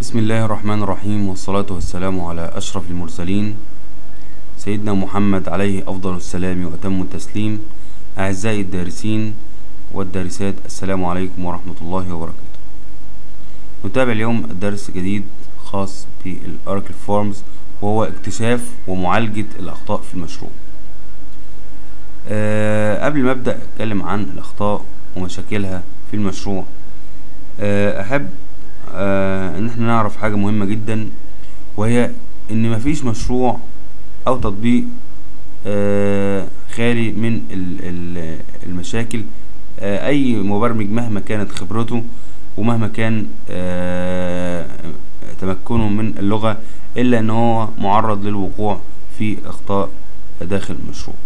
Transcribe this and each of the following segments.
بسم الله الرحمن الرحيم والصلاة والسلام على أشرف المرسلين سيدنا محمد عليه أفضل السلام وأتم التسليم أعزائي الدارسين والدارسات السلام عليكم ورحمة الله وبركاته نتابع اليوم درس جديد خاص بالأراكل فورمز وهو اكتشاف ومعالجة الأخطاء في المشروع أه قبل ما أبدأ أتكلم عن الأخطاء ومشاكلها في المشروع أه أحب أه إن احنا نعرف حاجة مهمة جدا وهي إن مفيش مشروع أو تطبيق أه خالي من ال- ال- المشاكل أه أي مبرمج مهما كانت خبرته ومهما كان أه تمكنه من اللغة إلا إن هو معرض للوقوع في أخطاء داخل المشروع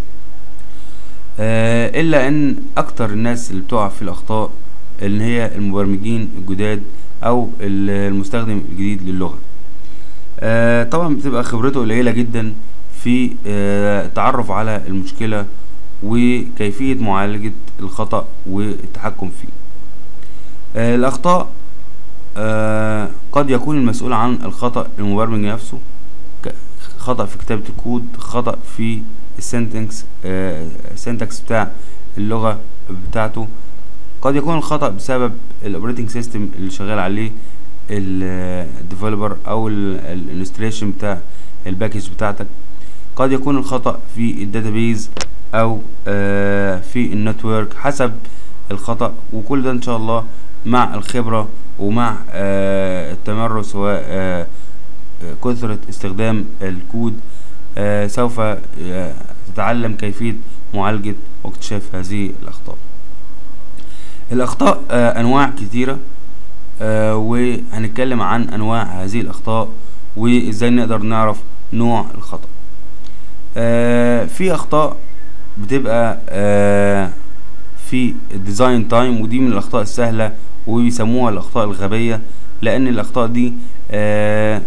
آه، الا ان اكتر الناس اللي بتقع في الاخطاء اللي هي المبرمجين الجداد او ال- المستخدم الجديد للغه آه، طبعا بتبقى خبرته قليله جدا في آه، التعرف على المشكله وكيفيه معالجه الخطا والتحكم فيه آه، الاخطاء آه، قد يكون المسؤول عن الخطا المبرمج نفسه ك- خطأ في كتابة الكود خطأ في السنتكس السنتكس بتاع اللغة بتاعته قد يكون الخطأ بسبب الاوبريتنج سيستم اللي شغال عليه الديفلوبر او الانستليشن بتاع الباكج بتاعتك قد يكون الخطأ في الداتابيز او آه، في النتورك حسب الخطأ وكل ده ان شاء الله مع الخبرة ومع آه، التمرس و آه، كثرة استخدام الكود آه، سوف آه، تتعلم كيفية معالجة واكتشاف هذه الأخطاء الأخطاء آه، أنواع كثيرة آه، وهنتكلم عن أنواع هذه الأخطاء وإزاي نقدر نعرف نوع الخطأ آه، في أخطاء بتبقى آه، في الديزاين تايم ودي من الأخطاء السهلة وبيسموها الأخطاء الغبية لأن الأخطاء دي آه،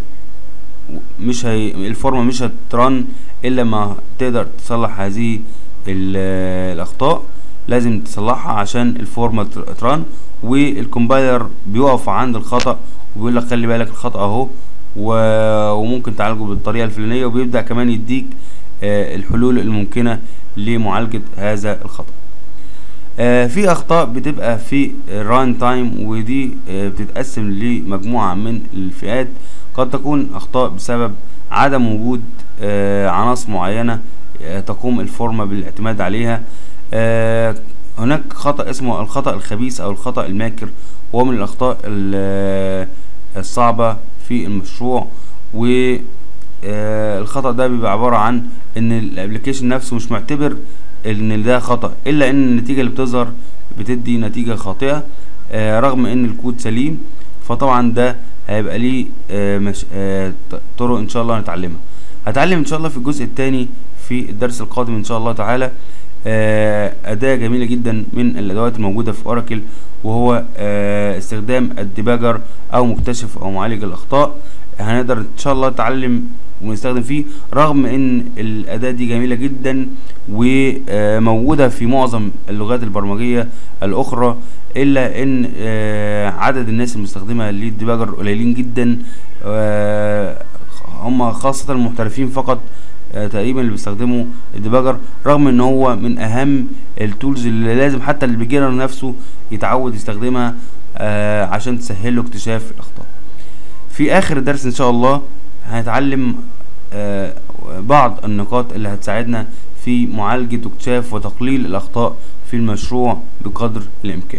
مش هي الفورمه مش هترن الا ما تقدر تصلح هذه ال- الاخطاء لازم تصلحها عشان الفورمه تر- ترن والكومبايلر بيقف عند الخطا وبيقول لك خلي بالك الخطا اهو و- وممكن تعالجه بالطريقه الفلانيه وبيبدا كمان يديك آه، الحلول الممكنه لمعالجه هذا الخطا آه، في اخطاء بتبقى في الران تايم ودي آه، بتتقسم لمجموعه من الفئات قد تكون اخطاء بسبب عدم وجود آه، عناصر معينه آه، تقوم الفورمه بالاعتماد عليها آه، هناك خطأ اسمه الخطأ الخبيث او الخطأ الماكر وهو من الاخطاء ال- الصعبه في المشروع و آه، الخطأ ده بيبقى عبارة عن ان الابلكيشن نفسه مش معتبر ان ده خطأ الا ان النتيجة اللي بتظهر بتدي نتيجة خاطئة آه، رغم ان الكود سليم فطبعا ده هيبقى ليه آه، مش آه، ط- طرق ان شاء الله نتعلمها هتعلم ان شاء الله في الجزء الثاني في الدرس القادم ان شاء الله تعالى آه، أداة جميلة جدا من الأدوات الموجودة في أوراكل وهو آه، استخدام الديباجر أو مكتشف أو معالج الأخطاء هنقدر إن شاء الله نتعلم ونستخدم فيه رغم إن الأداة دي جميلة جدا وموجودة في معظم اللغات البرمجية الأخرى إلا إن آه، عدد الناس المستخدمة للديباجر قليلين جدا آه، هم خاصة المحترفين فقط آه، تقريبا اللي بيستخدموا الديباجر رغم ان هو من اهم التولز اللي لازم حتى البيجنر نفسه يتعود يستخدمها آه، عشان تسهل له اكتشاف الاخطاء في اخر الدرس ان شاء الله هنتعلم آه، بعض النقاط اللي هتساعدنا في معالجة واكتشاف وتقليل الاخطاء في المشروع بقدر الامكان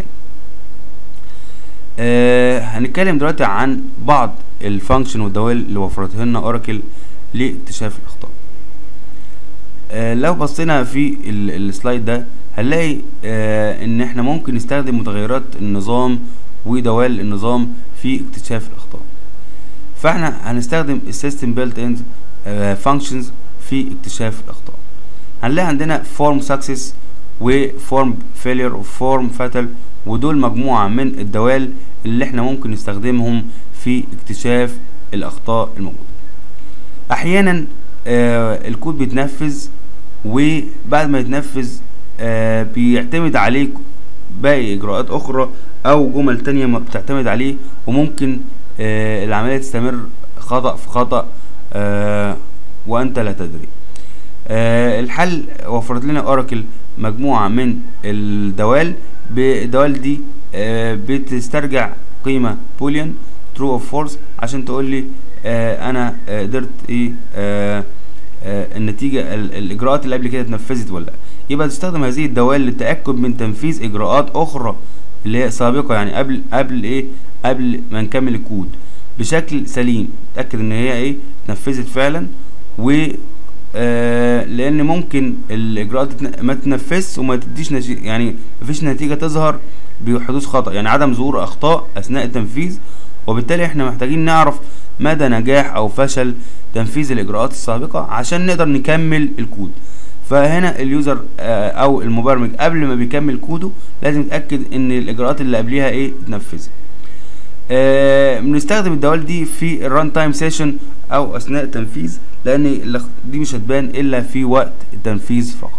آه هنتكلم دلوقتي عن بعض الفانكشن والدوال اللي وفرتها لنا اوراكل لاكتشاف الاخطاء آه لو بصينا في ال- السلايد ده هنلاقي آه ان احنا ممكن نستخدم متغيرات النظام ودوال النظام في اكتشاف الاخطاء فاحنا هنستخدم السيستم بيلت ان فانكشنز في اكتشاف الاخطاء هنلاقي عندنا فورم سكسس وفورم فيلير وفورم فاتل ودول مجموعة من الدوال اللي احنا ممكن نستخدمهم في اكتشاف الاخطاء الموجودة احيانا آه الكود بيتنفذ وبعد ما يتنفذ آه بيعتمد عليه باقي اجراءات اخرى او جمل تانية ما بتعتمد عليه وممكن آه العمليه تستمر خطا في خطا آه وانت لا تدري آه الحل وفرت لنا اوراكل مجموعه من الدوال بالدوال دي آه بتسترجع قيمه بوليان ترو او فورس عشان تقول لي آه انا آه قدرت ايه آه آه النتيجه ال- الاجراءات اللي قبل كده اتنفذت ولا لا يبقى تستخدم هذه الدوال للتاكد من تنفيذ اجراءات اخرى اللي هي سابقه يعني قبل قبل ايه قبل ما نكمل الكود بشكل سليم تاكد ان هي ايه اتنفذت فعلا و آه لان ممكن الاجراءات تتن- ما تنفذش وما تديش نتيجه يعني مفيش نتيجه تظهر بحدوث خطا يعني عدم ظهور اخطاء اثناء التنفيذ وبالتالي احنا محتاجين نعرف مدى نجاح او فشل تنفيذ الاجراءات السابقه عشان نقدر نكمل الكود فهنا اليوزر آه، او المبرمج قبل ما بيكمل كوده لازم يتاكد ان الاجراءات اللي قبليها ايه اتنفذت آه، بنستخدم الدوال دي في الران تايم سيشن او اثناء التنفيذ لان الاخ- دي مش هتبان الا في وقت التنفيذ فقط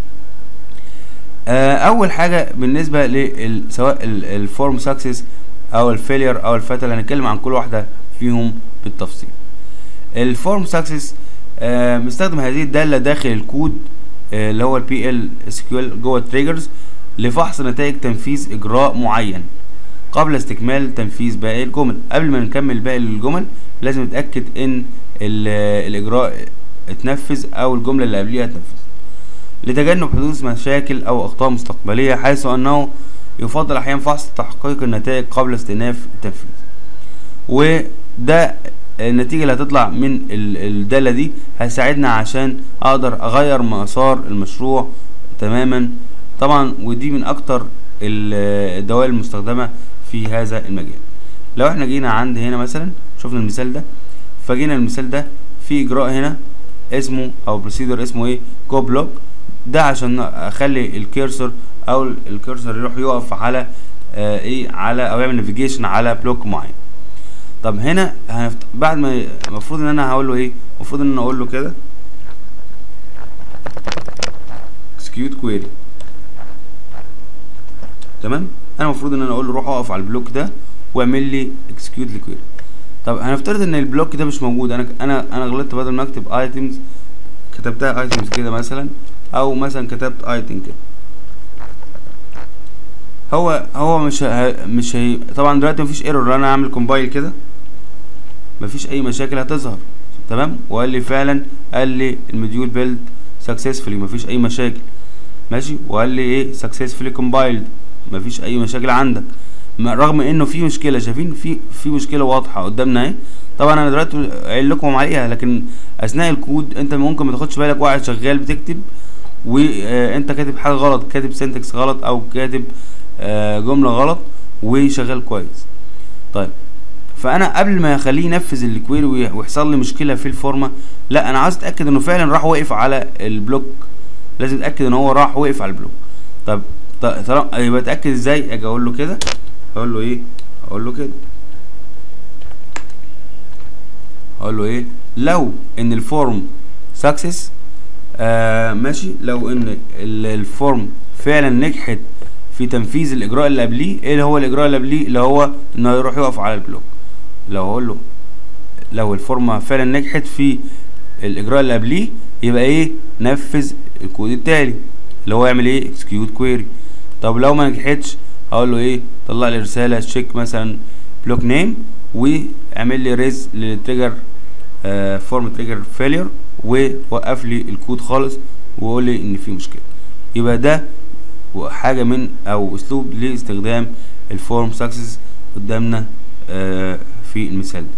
آه، اول حاجه بالنسبه لل سواء الفورم سكسس او الفيلير او الفتل هنتكلم عن كل واحده فيهم بالتفصيل الفورم سكسس بنستخدم هذه الداله داخل الكود آه، اللي هو البي ال اس كيو ال جوه التريجرز لفحص نتائج تنفيذ اجراء معين قبل استكمال تنفيذ باقي الجمل قبل ما نكمل باقي الجمل لازم نتاكد ان ال- الاجراء اتنفذ او الجمله اللي قبليها اتنفذ لتجنب حدوث مشاكل او اخطاء مستقبليه حيث انه يفضل احيانا فحص تحقيق النتائج قبل استئناف التنفيذ وده النتيجة اللي هتطلع من ال- الدالة دي هيساعدنا عشان اقدر اغير مسار المشروع تماما طبعا ودي من اكتر ال- الدوال المستخدمة في هذا المجال لو احنا جينا عند هنا مثلا شفنا المثال ده فجينا المثال ده في اجراء هنا اسمه او بروسيدور اسمه ايه جو بلوك ده عشان اخلي الكيرسور او ال- الكيرسور يروح يقف على آه ايه على او يعمل نافيجيشن على بلوك معين طب هنا هنفت... بعد ما المفروض ان انا هقول له ايه المفروض ان انا اقول له كده execute query تمام انا المفروض ان انا اقول له روح اقف على البلوك ده واعمل لي execute لكويري طب هنفترض ان البلوك ده مش موجود انا انا انا غلطت بدل ما اكتب ايتمز كتبتها ايتمز كده مثلا او مثلا كتبت ايتم كده هو هو مش ه... مش هي طبعا دلوقتي مفيش ايرور انا اعمل كومبايل كده مفيش اي مشاكل هتظهر تمام وقال لي فعلا قال لي المديول بيلد سكسسفولي مفيش اي مشاكل ماشي وقال لي ايه سكسسفولي كومبايلد مفيش اي مشاكل عندك م- رغم انه في مشكله شايفين في في مشكله واضحه قدامنا اهي طبعا انا دلوقتي قايل لكم عليها لكن اثناء الكود انت ممكن ما تاخدش بالك واحد شغال بتكتب وانت كاتب حاجه غلط كاتب سنتكس غلط او كاتب آه، جمله غلط وشغال كويس طيب فانا قبل ما اخليه ينفذ الكويري وي- ويحصل لي مشكله في الفورمه لا انا عايز اتاكد انه فعلا راح وقف على البلوك لازم اتاكد ان هو راح وقف على البلوك طب ط- طالما يبقى اتاكد ازاي اجي اقول له كده اقول له ايه اقول له كده اقول له ايه لو ان الفورم سكسس آه ماشي لو ان ال- الفورم فعلا نجحت في تنفيذ الاجراء اللي قبليه ايه اللي هو الاجراء اللي قبليه اللي هو انه يروح يقف على البلوك لو اقول له لو الفورمه فعلا نجحت في الاجراء اللي قبليه يبقى ايه نفذ الكود التالي اللي هو يعمل ايه اكسكيوت كويري طب لو ما نجحتش هقول له ايه طلع لي رساله تشيك مثلا بلوك نيم واعمل لي ريز للتريجر فورم تريجر فيلير ووقف لي الكود خالص وقول لي ان في مشكله يبقى ده حاجه من او اسلوب لاستخدام الفورم سكسس قدامنا آه، في المثال ده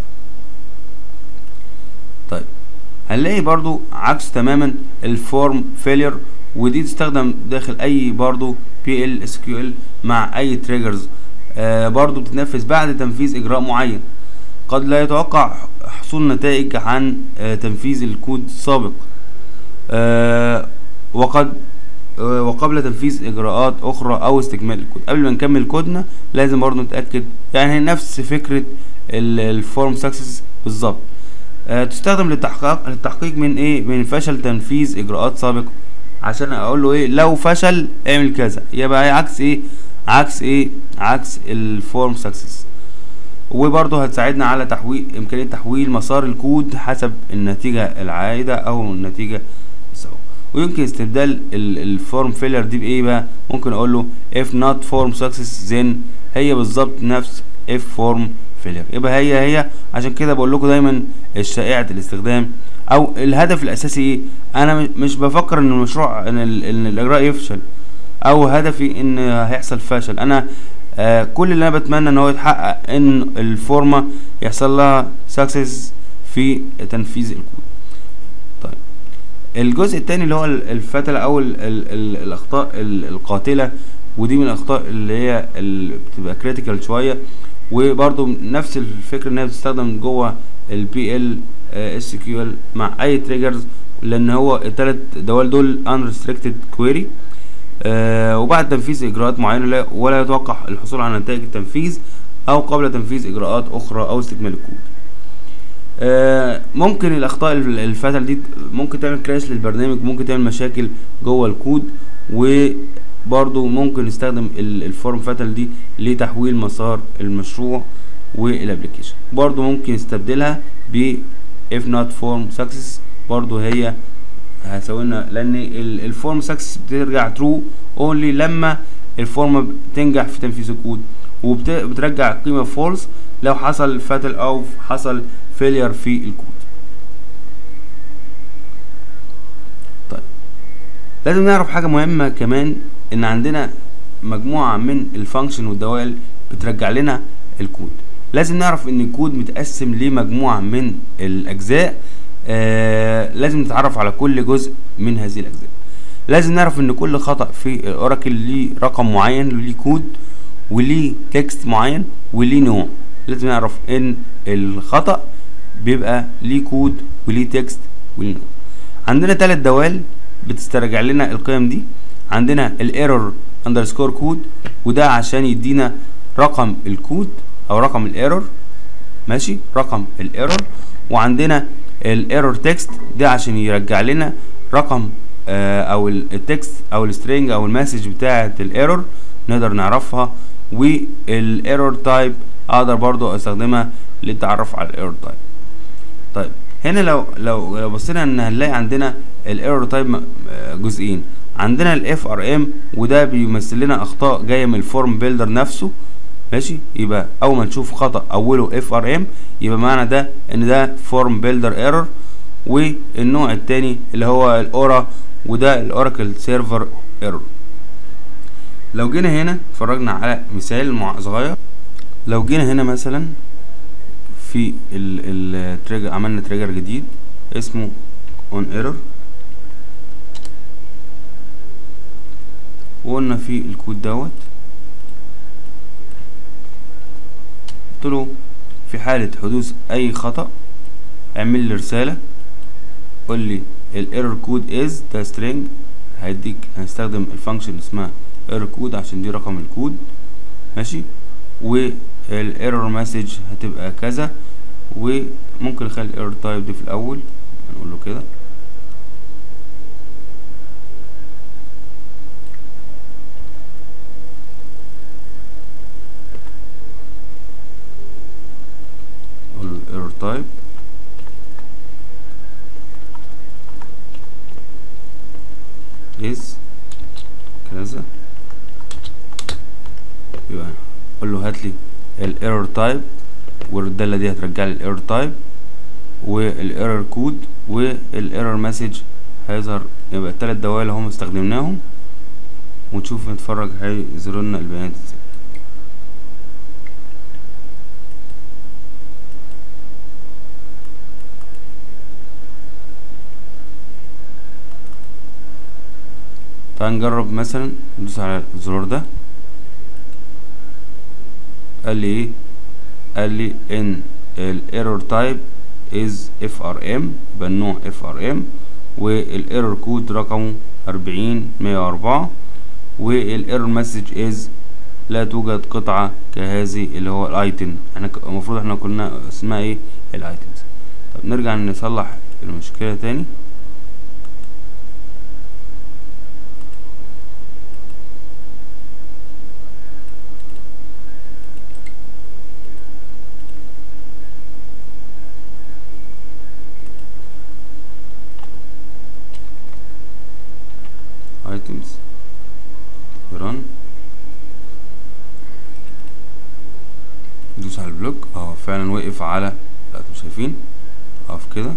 طيب هنلاقي برضو عكس تماما الفورم فيلير ودي تستخدم داخل اي برضو بي ال اس كيو ال مع اي تريجرز آه برضو بتتنفذ بعد تنفيذ اجراء معين قد لا يتوقع حصول نتائج عن آه تنفيذ الكود السابق آه وقد آه وقبل تنفيذ اجراءات اخرى او استكمال الكود قبل ما نكمل كودنا لازم برضو نتاكد يعني نفس فكره الفورم سكسس بالظبط آه تستخدم للتحقيق للتحقيق من ايه من فشل تنفيذ اجراءات سابقه عشان اقول له ايه لو فشل اعمل كذا يبقى عكس ايه عكس ايه عكس الفورم سكسس وبرضه هتساعدنا على تحويل امكانيه تحويل مسار الكود حسب النتيجه العائده او النتيجه السابقه ويمكن استبدال الفورم فيلر دي بايه بقى ممكن اقول له if not form success then هي بالظبط نفس if form failure يبقى هي هي عشان كده بقول لكم دايما الشائعة الاستخدام او الهدف الاساسي ايه انا مش بفكر ان المشروع ان, إن الاجراء يفشل او هدفي ان هيحصل فشل انا آه كل اللي انا بتمنى ان هو يتحقق ان الفورمة يحصل لها سكسس في تنفيذ الكود طيب الجزء الثاني اللي هو الفتلة او ال ال ال الاخطاء القاتلة ودي من الاخطاء اللي هي اللي بتبقى كريتيكال شويه وبرضو نفس الفكره انها بتستخدم جوه البي ال اس كيو ال مع اي تريجرز لان هو الثلاث دوال دول unrestricted query آه وبعد تنفيذ اجراءات معينه لا ولا يتوقع الحصول على نتائج التنفيذ او قبل تنفيذ اجراءات اخرى او استكمال الكود آه ممكن الاخطاء الفتل دي ممكن تعمل كراش للبرنامج ممكن تعمل مشاكل جوه الكود و برضو ممكن نستخدم الفورم فتل دي لتحويل مسار المشروع والابليكيشن برضو ممكن نستبدلها ب if not form success برضو هي هتساوي لنا لان الفورم سكسس بترجع ترو اونلي لما الفورم بتنجح في تنفيذ الكود وبترجع قيمه فولس لو حصل فتل او حصل فيلير في الكود طيب لازم نعرف حاجه مهمه كمان ان عندنا مجموعه من الفانكشن والدوال بترجع لنا الكود لازم نعرف ان الكود متقسم لمجموعه من الاجزاء آه لازم نتعرف على كل جزء من هذه الاجزاء لازم نعرف ان كل خطا في الاوراكل ليه رقم معين وليه كود وليه تكست معين وليه نوع لازم نعرف ان الخطا بيبقى ليه كود وليه تكست وليه نوع عندنا ثلاث دوال بتسترجع لنا القيم دي عندنا الايرور اندرسكور كود وده عشان يدينا رقم الكود او رقم الايرور ماشي رقم الايرور وعندنا الايرور تكست ده عشان يرجع لنا رقم آه او التكست او السترينج او المسج بتاعه الايرور نقدر نعرفها والايرور تايب اقدر برضو استخدمها للتعرف على الايرور تايب طيب هنا لو لو لو بصينا ان هنلاقي عندنا الايرور تايب جزئين عندنا الاف ار ام وده بيمثل لنا اخطاء جايه من الفورم بيلدر نفسه ماشي يبقى اول ما نشوف خطا اوله اف ار ام يبقى معنى ده ان ده فورم بيلدر ايرور والنوع التاني اللي هو الاورا وده الاوراكل سيرفر ايرور لو جينا هنا اتفرجنا على مثال صغير لو جينا هنا مثلا في التريجر عملنا تريجر جديد اسمه اون ايرور وقلنا في الكود دوت قلت له في حالة حدوث أي خطأ اعمل لي رسالة قول لي الايرور كود از ده string هيديك هنستخدم الفانكشن اسمها ايرور كود عشان دي رقم الكود ماشي والايرور مسج هتبقى كذا وممكن نخلي الايرور تايب دي في الاول هنقول له كده error type is كذا يبقى اقول له هات لي الايرور تايب والداله دي هترجع لي الايرور تايب والايرور كود والايرور مسج هيظهر يبقى التلات دوال هم استخدمناهم ونشوف نتفرج هيظهر لنا البيانات ازاي تعال نجرب مثلا ندوس على الزرار ده قال لي ايه قال لي ان الايرور تايب از اف ار ام يبقى النوع اف ار ام والايرور كود رقمه أربعين مية وأربعة والايرور مسج از لا توجد قطعة كهذه اللي هو الايتم احنا المفروض احنا كنا اسمها ايه الايتمز طب نرجع نصلح المشكلة تاني اه فعلا وقف على لا انتوا شايفين اقف كده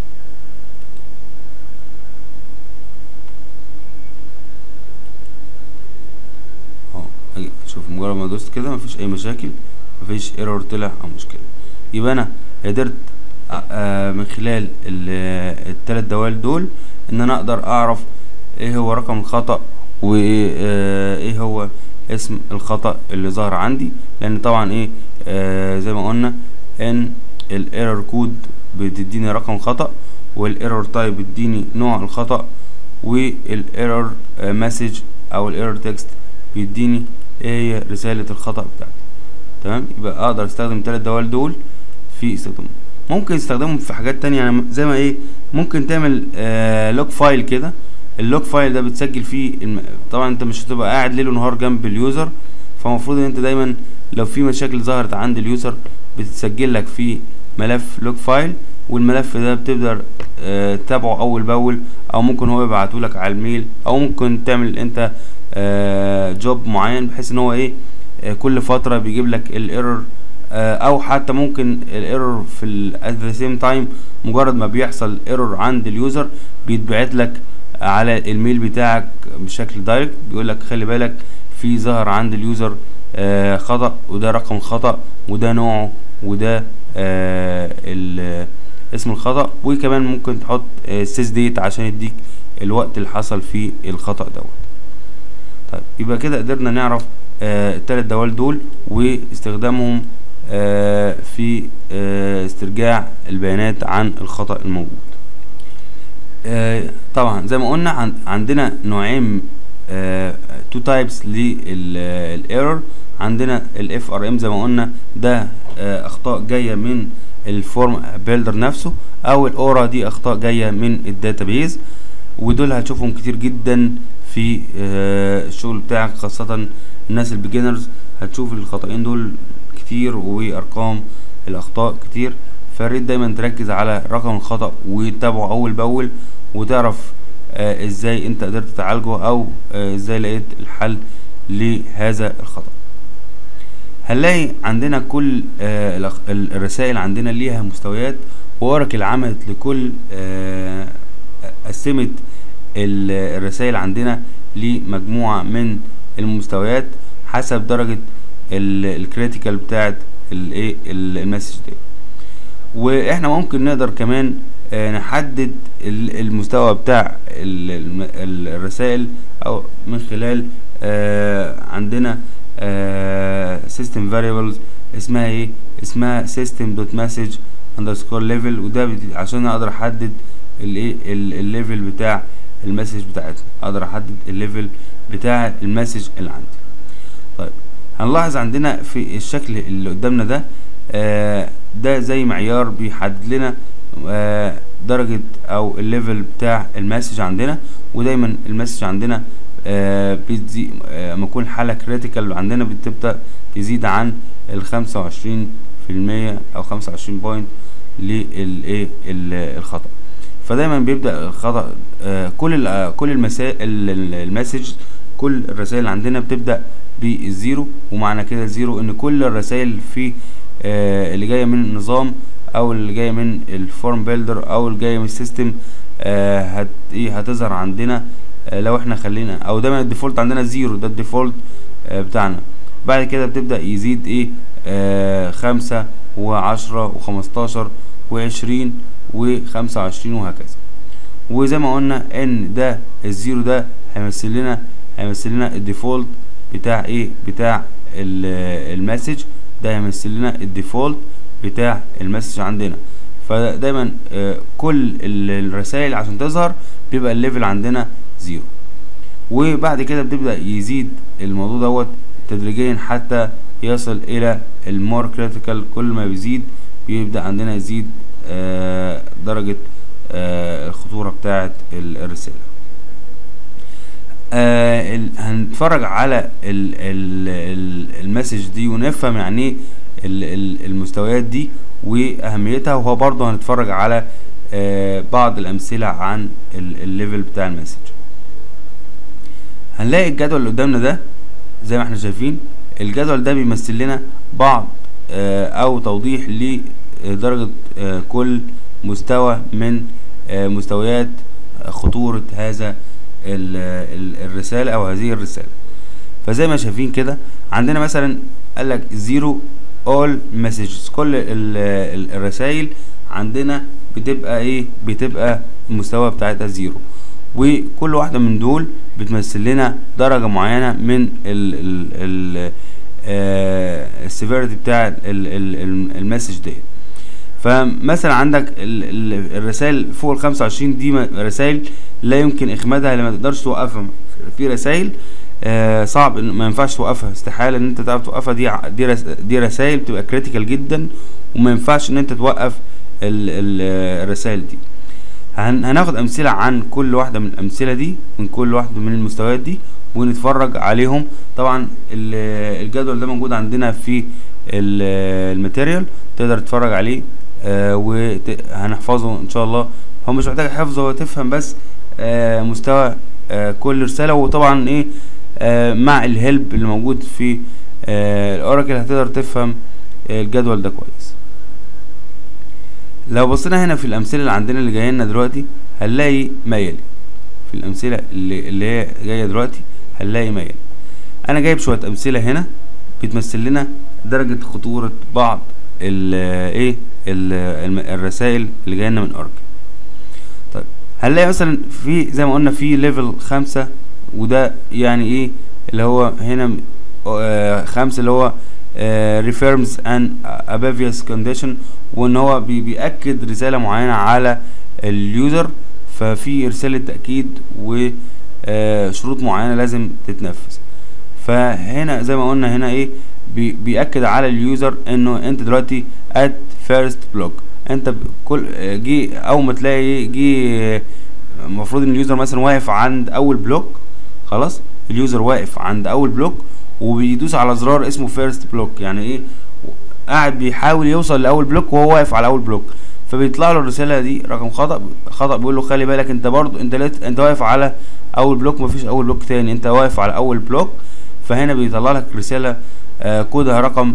اه أجي شوف مجرد ما دوست كده مفيش اي مشاكل مفيش ايرور طلع او مشكله يبقى انا قدرت آه من خلال الثلاث دوال دول ان انا اقدر اعرف ايه هو رقم الخطأ وايه هو اسم الخطأ اللي ظهر عندي لان طبعا ايه آه زي ما قلنا ان الايرور كود بتديني رقم خطأ والايرور تايب بتديني نوع الخطأ والايرور مسج او الايرور تكست بيديني ايه هي رسالة الخطأ بتاعتي تمام يبقى اقدر استخدم الثلاث دوال دول في استخدامهم ممكن استخدمهم في حاجات تانية يعني زي ما ايه ممكن تعمل آه لوج فايل كده اللوج فايل ده بتسجل فيه الم... طبعا انت مش هتبقى قاعد ليل ونهار جنب اليوزر فالمفروض ان انت دايما لو في مشاكل ظهرت عند اليوزر بتتسجل لك في ملف لوج فايل والملف ده بتقدر آه تتابعه اول باول او ممكن هو يبعته لك على الميل او ممكن تعمل انت آه جوب معين بحيث ان هو ايه آه كل فتره بيجيب لك الايرور او حتى ممكن الايرور في at the same time مجرد ما بيحصل ايرور عند اليوزر بيتبعت لك على الميل بتاعك بشكل دايركت بيقول لك خلي بالك في ظهر عند اليوزر آه خطأ وده رقم خطأ وده نوعه وده آه اسم الخطأ وكمان ممكن تحط سيس ديت عشان يديك الوقت اللي حصل فيه الخطأ دوت طيب يبقى كده قدرنا نعرف آه التلات دوال دول واستخدامهم آه في آه استرجاع البيانات عن الخطأ الموجود آه طبعا زي ما قلنا عن عندنا نوعين تو تايبس للايرور عندنا الاف ار ام زي ما قلنا ده اخطاء جايه من الفورم بيلدر نفسه او الاورا دي اخطاء جايه من الداتابيز ودول هتشوفهم كتير جدا في الشغل بتاعك خاصه الناس البيجنرز هتشوف الخطأين دول كتير وارقام الاخطاء كتير فالريت دايما تركز على رقم الخطأ وتتابعه اول باول وتعرف آه ازاي انت قدرت تعالجه او آه ازاي لقيت الحل لهذا الخطأ هنلاقي عندنا كل آه الرسائل عندنا ليها مستويات واوراكل عملت لكل قسمت الرسائل عندنا لمجموعة من المستويات حسب درجة الكريتيكال بتاعت الايه المسج دي واحنا ممكن نقدر كمان نحدد المستوى بتاع الرسائل او من خلال عندنا system variables اسمها ايه اسمها system dot message underscore level وده عشان اقدر احدد الايه الليفل بتاع المسج بتاعتنا اقدر احدد الليفل بتاع المسج اللي عندي طيب هنلاحظ عندنا في الشكل اللي قدامنا ده آه ده زي معيار بيحدد لنا آه درجة او الليفل بتاع المسج عندنا ودايما المسج عندنا آه بتزي آه ما يكون حالة كريتيكال عندنا بتبدأ تزيد عن الخمسة وعشرين في المية او خمسة وعشرين بوينت للايه الخطأ فدايما بيبدأ الخطأ آه كل كل المسائل المسج كل الرسائل اللي عندنا بتبدأ بالزيرو ومعنى كده زيرو ان كل الرسائل في آه اللي جايه من النظام او اللي جايه من الفورم بيلدر او اللي جايه من السيستم آه هت ايه هتظهر عندنا آه لو احنا خلينا او دايما الديفولت عندنا زيرو ده الديفولت آه بتاعنا بعد كده بتبدا يزيد ايه آه خمسة وعشرة وخمستاشر وعشرين وخمسة وعشرين وهكذا وزي ما قلنا ان ده الزيرو ده هيمثل لنا هيمثل لنا الديفولت بتاع ايه بتاع المسج ده هيمثل لنا الديفولت بتاع المسج عندنا فدايما آه كل الرسائل عشان تظهر بيبقى الليفل عندنا زيرو وبعد كده بتبدا يزيد الموضوع دوت تدريجيا حتى يصل الى المور كريتيكال كل ما بيزيد بيبدا عندنا يزيد آه درجه آه الخطوره بتاعه الرساله آه هنتفرج على ال ال ال المسج دي ونفهم يعني ايه المستويات دي واهميتها وهو برضه هنتفرج على آه بعض الامثله عن الليفل بتاع المسج هنلاقي الجدول اللي قدامنا ده زي ما احنا شايفين الجدول ده بيمثل لنا بعض آه، او توضيح لدرجة آه، كل مستوى من آه، مستويات خطورة هذا ال- ال- الرسالة او هذه الرسالة فزي ما شايفين كده عندنا مثلا قال لك زيرو اول مسجز كل الرسائل عندنا بتبقى ايه بتبقى المستوى بتاعتها زيرو وكل واحدة من دول بتمثل لنا درجة معينة من ال ال ال السيفيرتي بتاع ال- ال- ال- المسج ديت فمثلا عندك ال- ال- الرسائل فوق ال 25 دي م- رسائل لا يمكن اخمادها لما تقدرش توقفها في رسائل آه صعب إن- ما ينفعش توقفها استحاله ان انت تعرف توقفها دي ع- دي رس دي رسائل بتبقى كريتيكال جدا وما ينفعش ان انت توقف ال ال الرسائل دي هن هناخد امثله عن كل واحده من الامثله دي من كل واحده من المستويات دي ونتفرج عليهم طبعا ال- الجدول ده موجود عندنا في ال- الماتيريال تقدر تتفرج عليه آه وهنحفظه ان شاء الله هو مش محتاج حفظ هو تفهم بس آه مستوى آه كل رساله وطبعا ايه آه مع الهلب اللي موجود في آه الاوراكل هتقدر تفهم آه الجدول ده كويس لو بصينا هنا في الامثله اللي عندنا اللي جايه لنا دلوقتي هنلاقي ما يلي في الامثله اللي اللي هي جايه دلوقتي هنلاقي ما يلي انا جايب شويه امثله هنا بتمثل لنا درجه خطوره بعض ال ايه ال الم- الرسائل اللي جايه لنا من اوراكل طيب هنلاقي مثلا في زي ما قلنا في ليفل خمسة وده يعني ايه اللي هو هنا م- آه خمسة اللي هو آه reaffirms an above condition وان هو بي بيأكد رسالة معينة على اليوزر ففي رسالة تأكيد وشروط معينة لازم تتنفذ فهنا زي ما قلنا هنا ايه بي بيأكد على اليوزر انه انت دلوقتي at first block انت ب- كل آه، جي اول ما تلاقي إيه، جي آه، المفروض ان اليوزر مثلا واقف عند اول بلوك خلاص اليوزر واقف عند اول بلوك وبيدوس على زرار اسمه فيرست بلوك يعني ايه قاعد بيحاول يوصل لاول بلوك وهو واقف على اول بلوك فبيطلع له الرساله دي رقم خطا خطا بيقول له خلي بالك انت برضو انت لت... انت واقف على اول بلوك مفيش اول بلوك تاني انت واقف على اول بلوك فهنا بيطلع لك رساله آه كودها رقم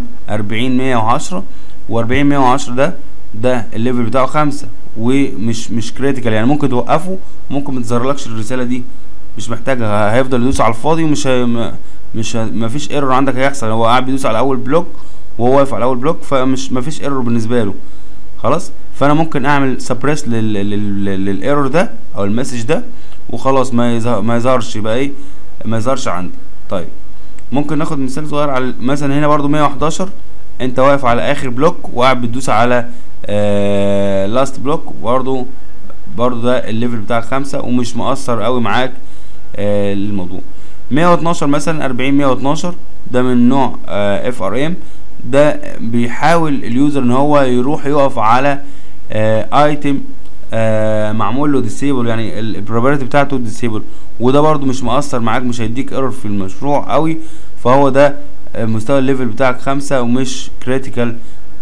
40110 و40110 ده ده الليفل بتاعه خمسة ومش مش كريتيكال يعني ممكن توقفه ممكن ما تظهرلكش الرساله دي مش محتاجها هيفضل يدوس على الفاضي ومش هي م- مش ه- مفيش ايرور عندك هيحصل هو قاعد بيدوس على اول بلوك وهو واقف على اول بلوك فمش مفيش ايرور بالنسبه له خلاص فانا ممكن اعمل سبريس للايرور ده او المسج ده وخلاص ما يظهر ما يظهرش يبقى ايه ما يظهرش عندي طيب ممكن ناخد مثال صغير على مثلا هنا برضو 111 انت واقف على اخر بلوك وقاعد بتدوس على آه لاست بلوك برضو برضو ده الليفل بتاع خمسة ومش مؤثر قوي معاك آه الموضوع 112 مثلا 40 112 ده من نوع اف ار ام ده بيحاول اليوزر ان هو يروح يقف على ايتم معمول له ديسيبل يعني البروبرتي بتاعته ديسيبل وده برضو مش مؤثر معاك مش هيديك ايرور في المشروع قوي فهو ده آه، مستوى الليفل بتاعك خمسة ومش كريتيكال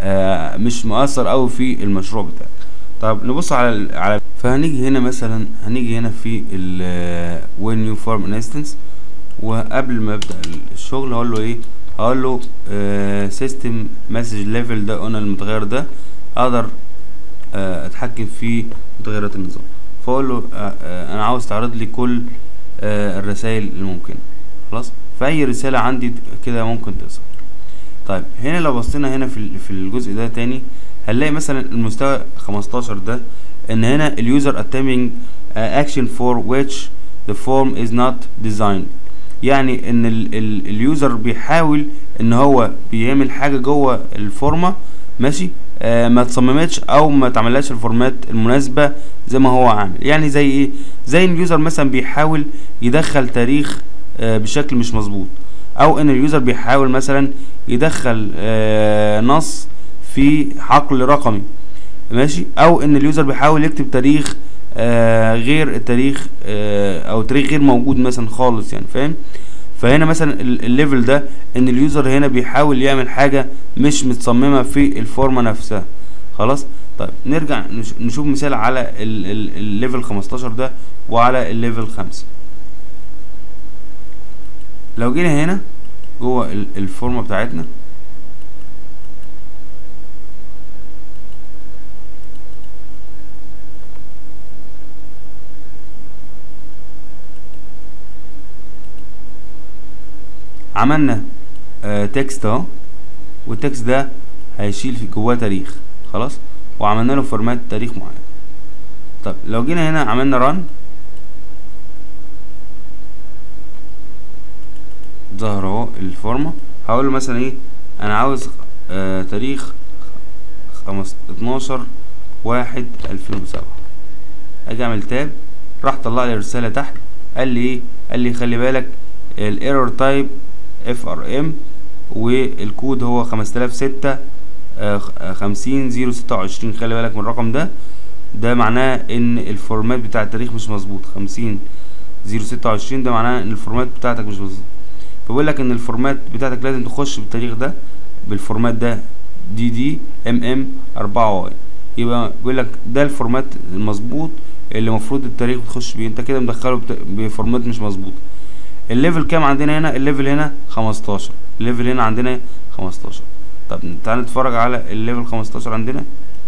مش مؤثر قوي في المشروع بتاعك طب نبص على ال- على فهنيجي هنا مثلا هنيجي هنا في ال when you form an instance وقبل ما ابدا الشغل هقول له ايه هقول له سيستم مسج ليفل ده قلنا المتغير ده اقدر آه، اتحكم في متغيرات النظام فاقول له آه، آه، انا عاوز تعرض لي كل آه، الرسائل الممكنه خلاص فاي رساله عندي كده ممكن تظهر طيب هنا لو بصينا هنا في ال- في الجزء ده تاني هنلاقي مثلا المستوى 15 ده ان هنا اليوزر attempting uh, action for which the form is not designed يعني ان ال ال اليوزر بيحاول ان هو بيعمل حاجه جوه الفورمه ماشي آه ما تصممتش او ما تعملهاش الفورمات المناسبه زي ما هو عامل يعني زي ايه زي ان اليوزر مثلا بيحاول يدخل تاريخ آه بشكل مش مظبوط او ان اليوزر بيحاول مثلا يدخل آه نص في حقل رقمي ماشي او ان اليوزر بيحاول يكتب تاريخ آه غير التاريخ آه او تاريخ غير موجود مثلا خالص يعني فاهم فهنا مثلا ال- الليفل ده ان اليوزر هنا بيحاول يعمل حاجة مش متصممة في الفورمة نفسها خلاص طيب نرجع نش- نشوف مثال على ال- ال- الليفل 15 ده وعلى الليفل 5 لو جينا هنا جوه ال- الفورمة بتاعتنا عملنا آه تكست اهو والتكست ده هيشيل في جواه تاريخ خلاص وعملنا له فورمات تاريخ معين طب لو جينا هنا عملنا ران ظهر اهو الفورمه هقول له مثلا ايه انا عاوز آه تاريخ خمس اتناشر واحد الفين وسبعة اجي اعمل تاب راح طلع لي رسالة تحت قال لي ايه قال لي خلي بالك الايرور تايب اف ار ام والكود هو خمسة الاف ستة خمسين زيرو ستة وعشرين خلي بالك من الرقم ده ده معناه ان الفورمات بتاع التاريخ مش مظبوط خمسين زيرو ستة وعشرين ده معناه ان الفورمات بتاعتك مش مظبوط فبقول لك ان الفورمات بتاعتك لازم تخش بالتاريخ ده بالفورمات ده دي دي ام ام أربعة واي يبقى بيقول لك ده الفورمات المظبوط اللي المفروض التاريخ تخش بيه انت كده مدخله بت... بفورمات مش مظبوط الليفل كام عندنا هنا الليفل هنا 15 الليفل هنا عندنا 15 طب تعال نتفرج على الليفل 15 عندنا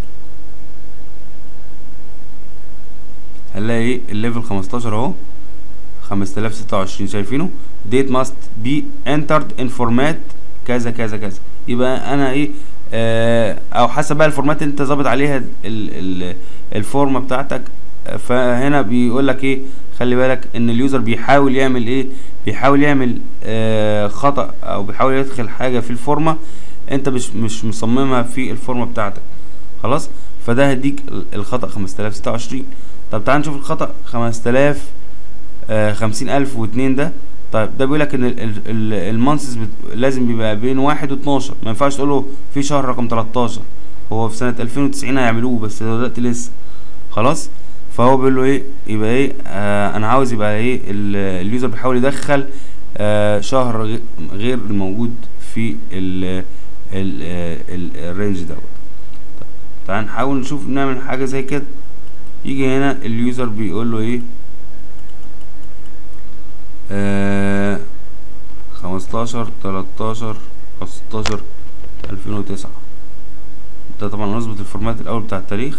هنلاقي ايه الليفل 15 اهو 5026 شايفينه date must be entered in format كذا كذا كذا يبقى انا ايه آه او حسب بقى الفورمات اللي انت ظابط عليها ال ال الفورمه بتاعتك فهنا بيقول لك ايه خلي بالك ان اليوزر بيحاول يعمل ايه بيحاول يعمل آه خطأ او بيحاول يدخل حاجه في الفورمه انت مش مش مصممها في الفورمه بتاعتك خلاص فده هيديك الخطأ 5026 طب تعال نشوف الخطأ 5000 آه 50002 ده طيب ده بيقول لك ان المانسز لازم بيبقى بين واحد واتناشر ما ينفعش تقول له في شهر رقم 13 هو في سنه 2090 هيعملوه بس دلوقتي لسه خلاص فهو بيقول له ايه يبقى ايه آه انا عاوز يبقى ايه اليوزر بيحاول يدخل آه شهر غير الموجود في ال الرينج دوت طيب تعال نحاول نشوف نعمل حاجه زي كده يجي هنا اليوزر بيقول له ايه آه خمستاشر تلاتاشر ستاشر ألفين وتسعة ده طبعا نظبط الفورمات الأول بتاع التاريخ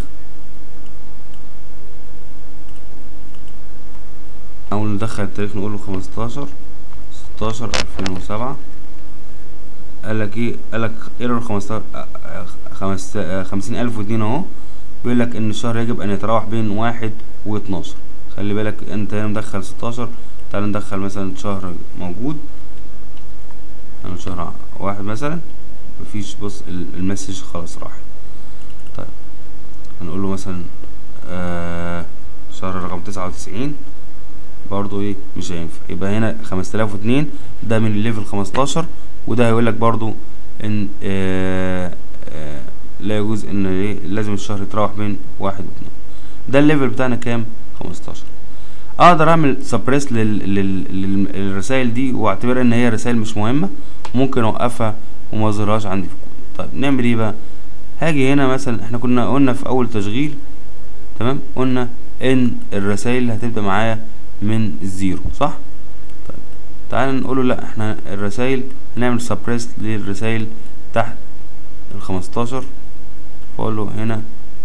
أول ندخل التاريخ نقوله خمستاشر ستاشر ألفين وسبعة قالك ايه قالك ايرور خمستاشر خمس خمسين ألف واتنين اهو بيقولك إن الشهر يجب أن يتراوح بين واحد واتناشر خلي بالك انت هنا مدخل ستاشر تعال ندخل مثلا شهر موجود يعني شهر واحد مثلا مفيش بص المسج خلاص راح طيب هنقول له مثلا آه شهر رقم تسعة وتسعين برضو ايه مش هينفع يبقى هنا خمسة آلاف واتنين ده من الليفل خمستاشر وده هيقولك برضو ان آه آه لا يجوز ان ايه لازم الشهر يتراوح بين واحد واتنين ده الليفل بتاعنا كام خمستاشر اقدر اعمل سبريس للرسائل دي واعتبرها ان هي رسائل مش مهمه ممكن اوقفها وما اظهرهاش عندي في الكود طيب نعمل ايه بقى هاجي هنا مثلا احنا كنا قلنا في اول تشغيل تمام قلنا ان الرسائل هتبدا معايا من الزيرو صح طيب تعال نقوله لا احنا الرسائل هنعمل سبريس للرسائل تحت الخمستاشر واقول له هنا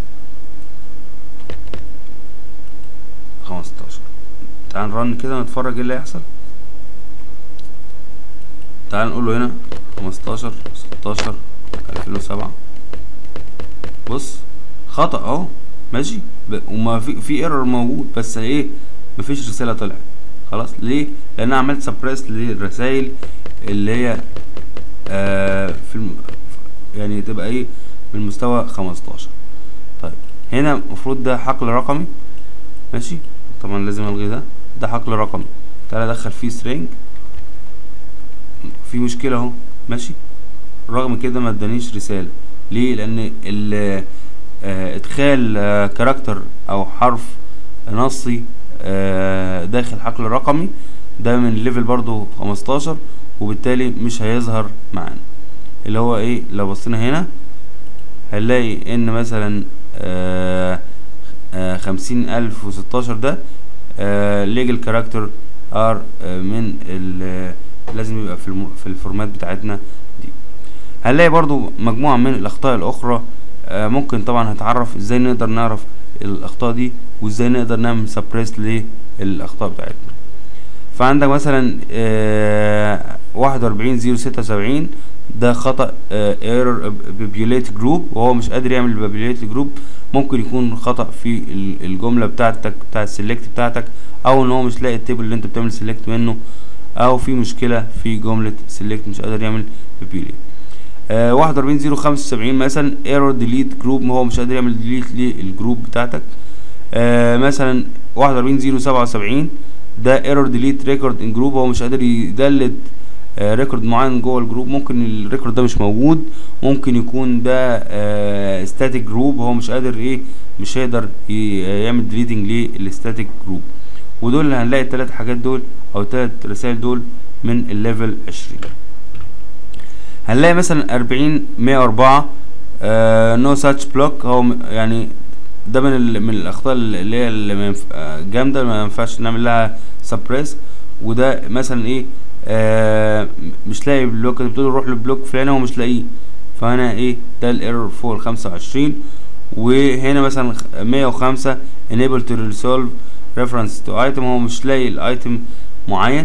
خمستاشر تعال نرن كده نتفرج ايه اللي هيحصل تعال نقول له هنا خمستاشر ستاشر الفين وسبعة بص خطأ اهو ماشي وما في في ايرور موجود بس ايه مفيش رسالة طلعت خلاص ليه لان انا عملت سبريس للرسائل اللي هي آه في الم... يعني تبقى ايه من مستوى خمستاشر طيب هنا المفروض ده حقل رقمي ماشي طبعا لازم الغي ده ده حقل رقمي تعالى ادخل فيه string في مشكلة اهو ماشي رغم كده ما ادانيش رسالة ليه لان ال ادخال كاركتر او حرف نصي داخل حقل رقمي ده من الليفل برضو خمستاشر وبالتالي مش هيظهر معانا اللي هو ايه لو بصينا هنا هنلاقي ان مثلا خمسين الف وستاشر ده ليجل كاركتر ار من لازم يبقى في في الفورمات بتاعتنا دي هنلاقي برضو مجموعة من الاخطاء الاخرى ممكن طبعا هتعرف ازاي نقدر نعرف الاخطاء دي وازاي نقدر نعمل سبريس للاخطاء بتاعتنا فعندك مثلا واحد وأربعين زيرو ستة وسبعين ده خطأ ايرور بابيوليت جروب وهو مش قادر يعمل بابيوليت جروب ممكن يكون خطأ في ال- الجملة بتاعتك بتاع السلكت بتاعتك او ان هو مش لاقي التيبل اللي انت بتعمل سلكت منه او في مشكلة في جملة سلكت مش قادر يعمل بابيوليت واحد وأربعين زيرو خمسة وسبعين مثلا ايرور ديليت جروب هو مش قادر يعمل ديليت للجروب بتاعتك آه مثلا واحد وأربعين زيرو سبعة وسبعين ده ايرور ديليت ريكورد ان جروب هو مش قادر يدلت ريكورد معين جوه الجروب ممكن الريكورد ده مش موجود ممكن يكون ده ستاتيك جروب هو مش قادر ايه مش هيقدر ي- يعمل ديليتنج للستاتيك جروب ودول اللي هنلاقي التلات حاجات دول او التلات رسائل دول من الليفل عشرين هنلاقي مثلا أربعين مية وأربعة نو ساتش بلوك هو م- يعني ده من ال من الأخطاء اللي هي اللي ما ينف- آه، جامدة ما ينفعش نعمل لها سبريس وده مثلا ايه آه مش لاقي بلوك انت بتقول له روح للبلوك فلاني هو مش لاقيه فهنا ايه ده الايرور فوق ال 25 وهنا مثلا خ- 105 enable to resolve reference to item هو مش لاقي الايتم معين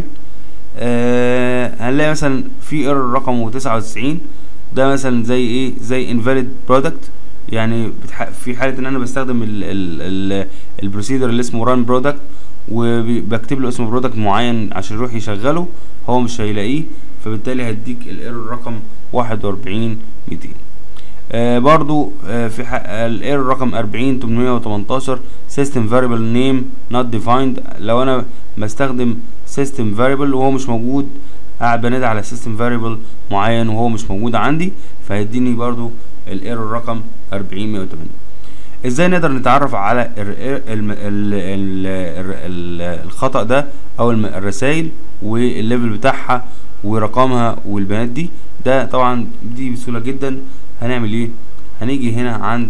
آه هنلاقي مثلا في ايرور رقمه 99 ده مثلا زي ايه زي invalid product يعني بتح... في حاله ان انا بستخدم ال ال ال البروسيدر اللي اسمه run product وبكتب له اسم برودكت معين عشان يروح يشغله هو مش هيلاقيه فبالتالي هيديك الايرور رقم واحد واربعين ميتين آه برضو آه في الايرور رقم اربعين تمنمية وتمنتاشر system variable name not defined لو انا بستخدم system variable وهو مش موجود قاعد بنادي على system variable معين وهو مش موجود عندي فهيديني برضو الايرور رقم اربعين مية وتمانين ازاي نقدر نتعرف على ال ال ال ال ال الخطأ ده او الم- الرسائل والليفل بتاعها ورقمها والبيانات دي ده طبعا دي بسهولة جدا هنعمل ايه هنيجي هنا عند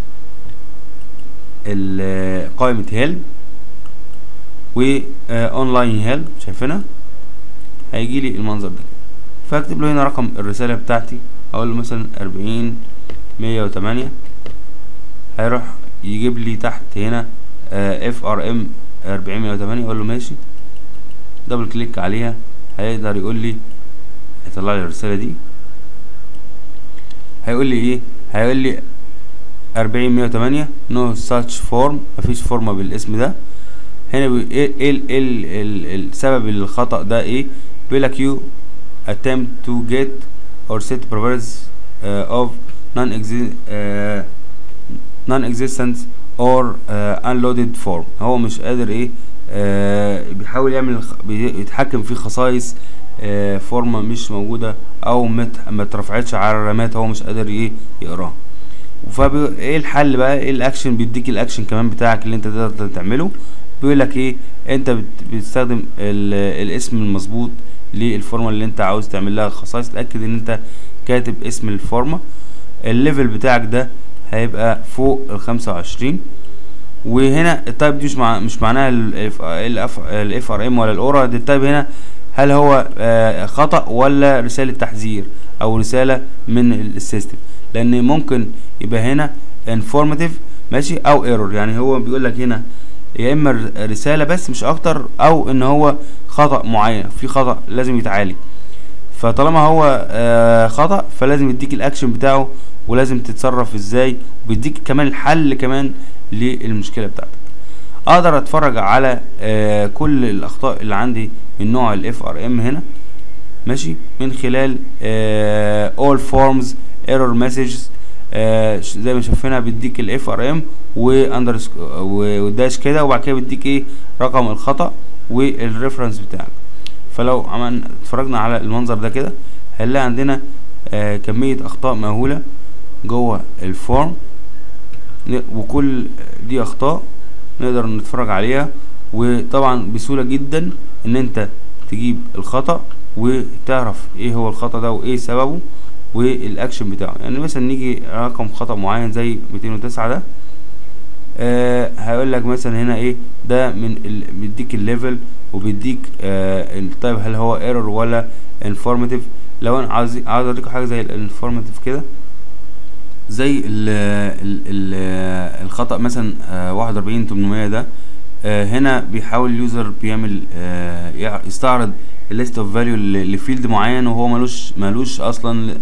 ال- قائمة هيلب و اونلاين هيلب شايفينها هيجي لي المنظر ده فاكتب له هنا رقم الرسالة بتاعتي اقول له مثلا اربعين مية وتمانية هيروح يجيب لي تحت هنا اف ار ام 408 اقول له ماشي دبل كليك عليها هيقدر يقول لي هيطلع لي الرساله دي هيقول لي ايه هيقول لي 408 نو ساتش فورم مفيش فورمه بالاسم ده هنا بي ايه ايه ال- ال- ال- السبب الخطا ده ايه بيقول لك you attempt to get or set properties uh, of non exist uh, non-existent or uh, unloaded form هو مش قادر ايه آه بيحاول يعمل الخ- بي- يتحكم في خصائص آه فورمة مش موجودة او مت- ما اترفعتش على الرامات هو مش قادر ايه يقراها فبي... ايه الحل بقى ايه الاكشن بيديك الاكشن كمان بتاعك اللي انت تقدر تعمله بيقول لك ايه انت بت... بتستخدم ال... الاسم المظبوط للفورمه اللي انت عاوز تعمل لها خصائص تاكد ان انت كاتب اسم الفورمه الليفل بتاعك ده هيبقى فوق ال 25 وهنا التايب دي مش مع مش معناها الاف ار ام ولا الاورا دي التايب هنا هل هو آه، خطأ ولا رسالة تحذير او رسالة من السيستم لان ممكن يبقى هنا informative ماشي او ايرور يعني هو بيقول لك هنا يا اما ر- رسالة بس مش اكتر او ان هو خطأ معين في خطأ لازم يتعالج فطالما هو آه خطأ فلازم يديك الاكشن بتاعه ولازم تتصرف ازاي وبيديك كمان الحل كمان للمشكلة بتاعتك اقدر اتفرج على آه كل الاخطاء اللي عندي من نوع الاف ار ام هنا ماشي من خلال آه all forms error messages آه ش- زي ما شايفينها بيديك الاف ار ام واندر وداش كده وبعد كده بيديك ايه رقم الخطأ والريفرنس بتاعك فلو عملنا اتفرجنا على المنظر ده كده هنلاقي عندنا آه كمية اخطاء مهولة جوه الفورم ن- وكل دي اخطاء نقدر نتفرج عليها وطبعا بسهولة جدا ان انت تجيب الخطأ وتعرف ايه هو الخطأ ده وايه سببه والاكشن بتاعه يعني مثلا نيجي رقم خطأ معين زي 209 ده آه هيقول لك مثلا هنا ايه ده من ال... بيديك الليفل وبيديك آه التايب هل هو ايرور ولا انفورماتيف لو انا عاوز عاوز اوريكم حاجه زي الانفورماتيف كده زي ال ال ال الخطأ مثلا آه 41 800 ده آه هنا بيحاول اليوزر بيعمل آه يع- يستعرض الليست اوف فاليو لفيلد معين وهو ملوش ملوش اصلا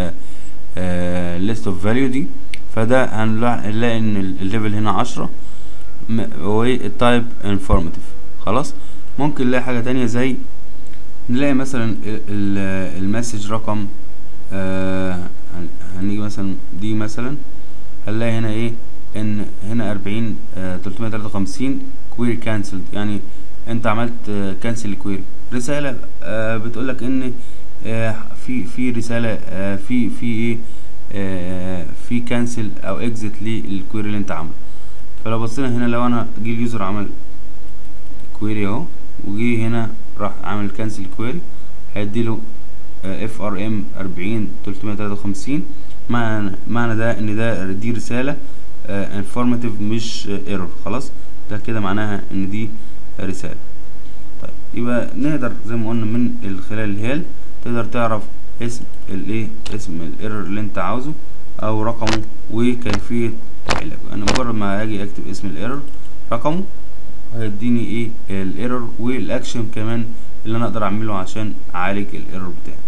ليست اوف فاليو دي فده هنلا- هنلاقي ان ال- الليفل هنا عشرة م- والتايب انفورماتيف خلاص ممكن نلاقي حاجة تانية زي نلاقي مثلا ال- ال- المسج رقم آه هن- هنيجي مثلا دي مثلا هنلاقي هنا ايه ان هنا اربعين تلتمية تلاتة وخمسين كويري كانسلد يعني انت عملت كانسل الكويري رسالة آه بتقولك ان آه في في رسالة آه في في ايه آه في كانسل او اكزit للكويري اللي انت عامله فلو بصينا هنا لو انا جه اليوزر عمل كويري اهو وجي هنا راح عامل كانسل كويري هيديله اف ار ام اربعين تلتمية تلاتة وخمسين معنى معنى ده ان ده دي رسالة انفورماتيف مش ايرور خلاص ده كده معناها ان دي رسالة طيب يبقى نقدر زي ما قلنا من ال- خلال الهيل تقدر تعرف اسم الايه اسم الايرور اللي انت عاوزه او رقمه وكيفية علاجه انا مجرد ما اجي اكتب اسم الايرور رقمه هيديني ايه الايرور والاكشن كمان اللي انا اقدر اعمله عشان اعالج الايرور بتاعي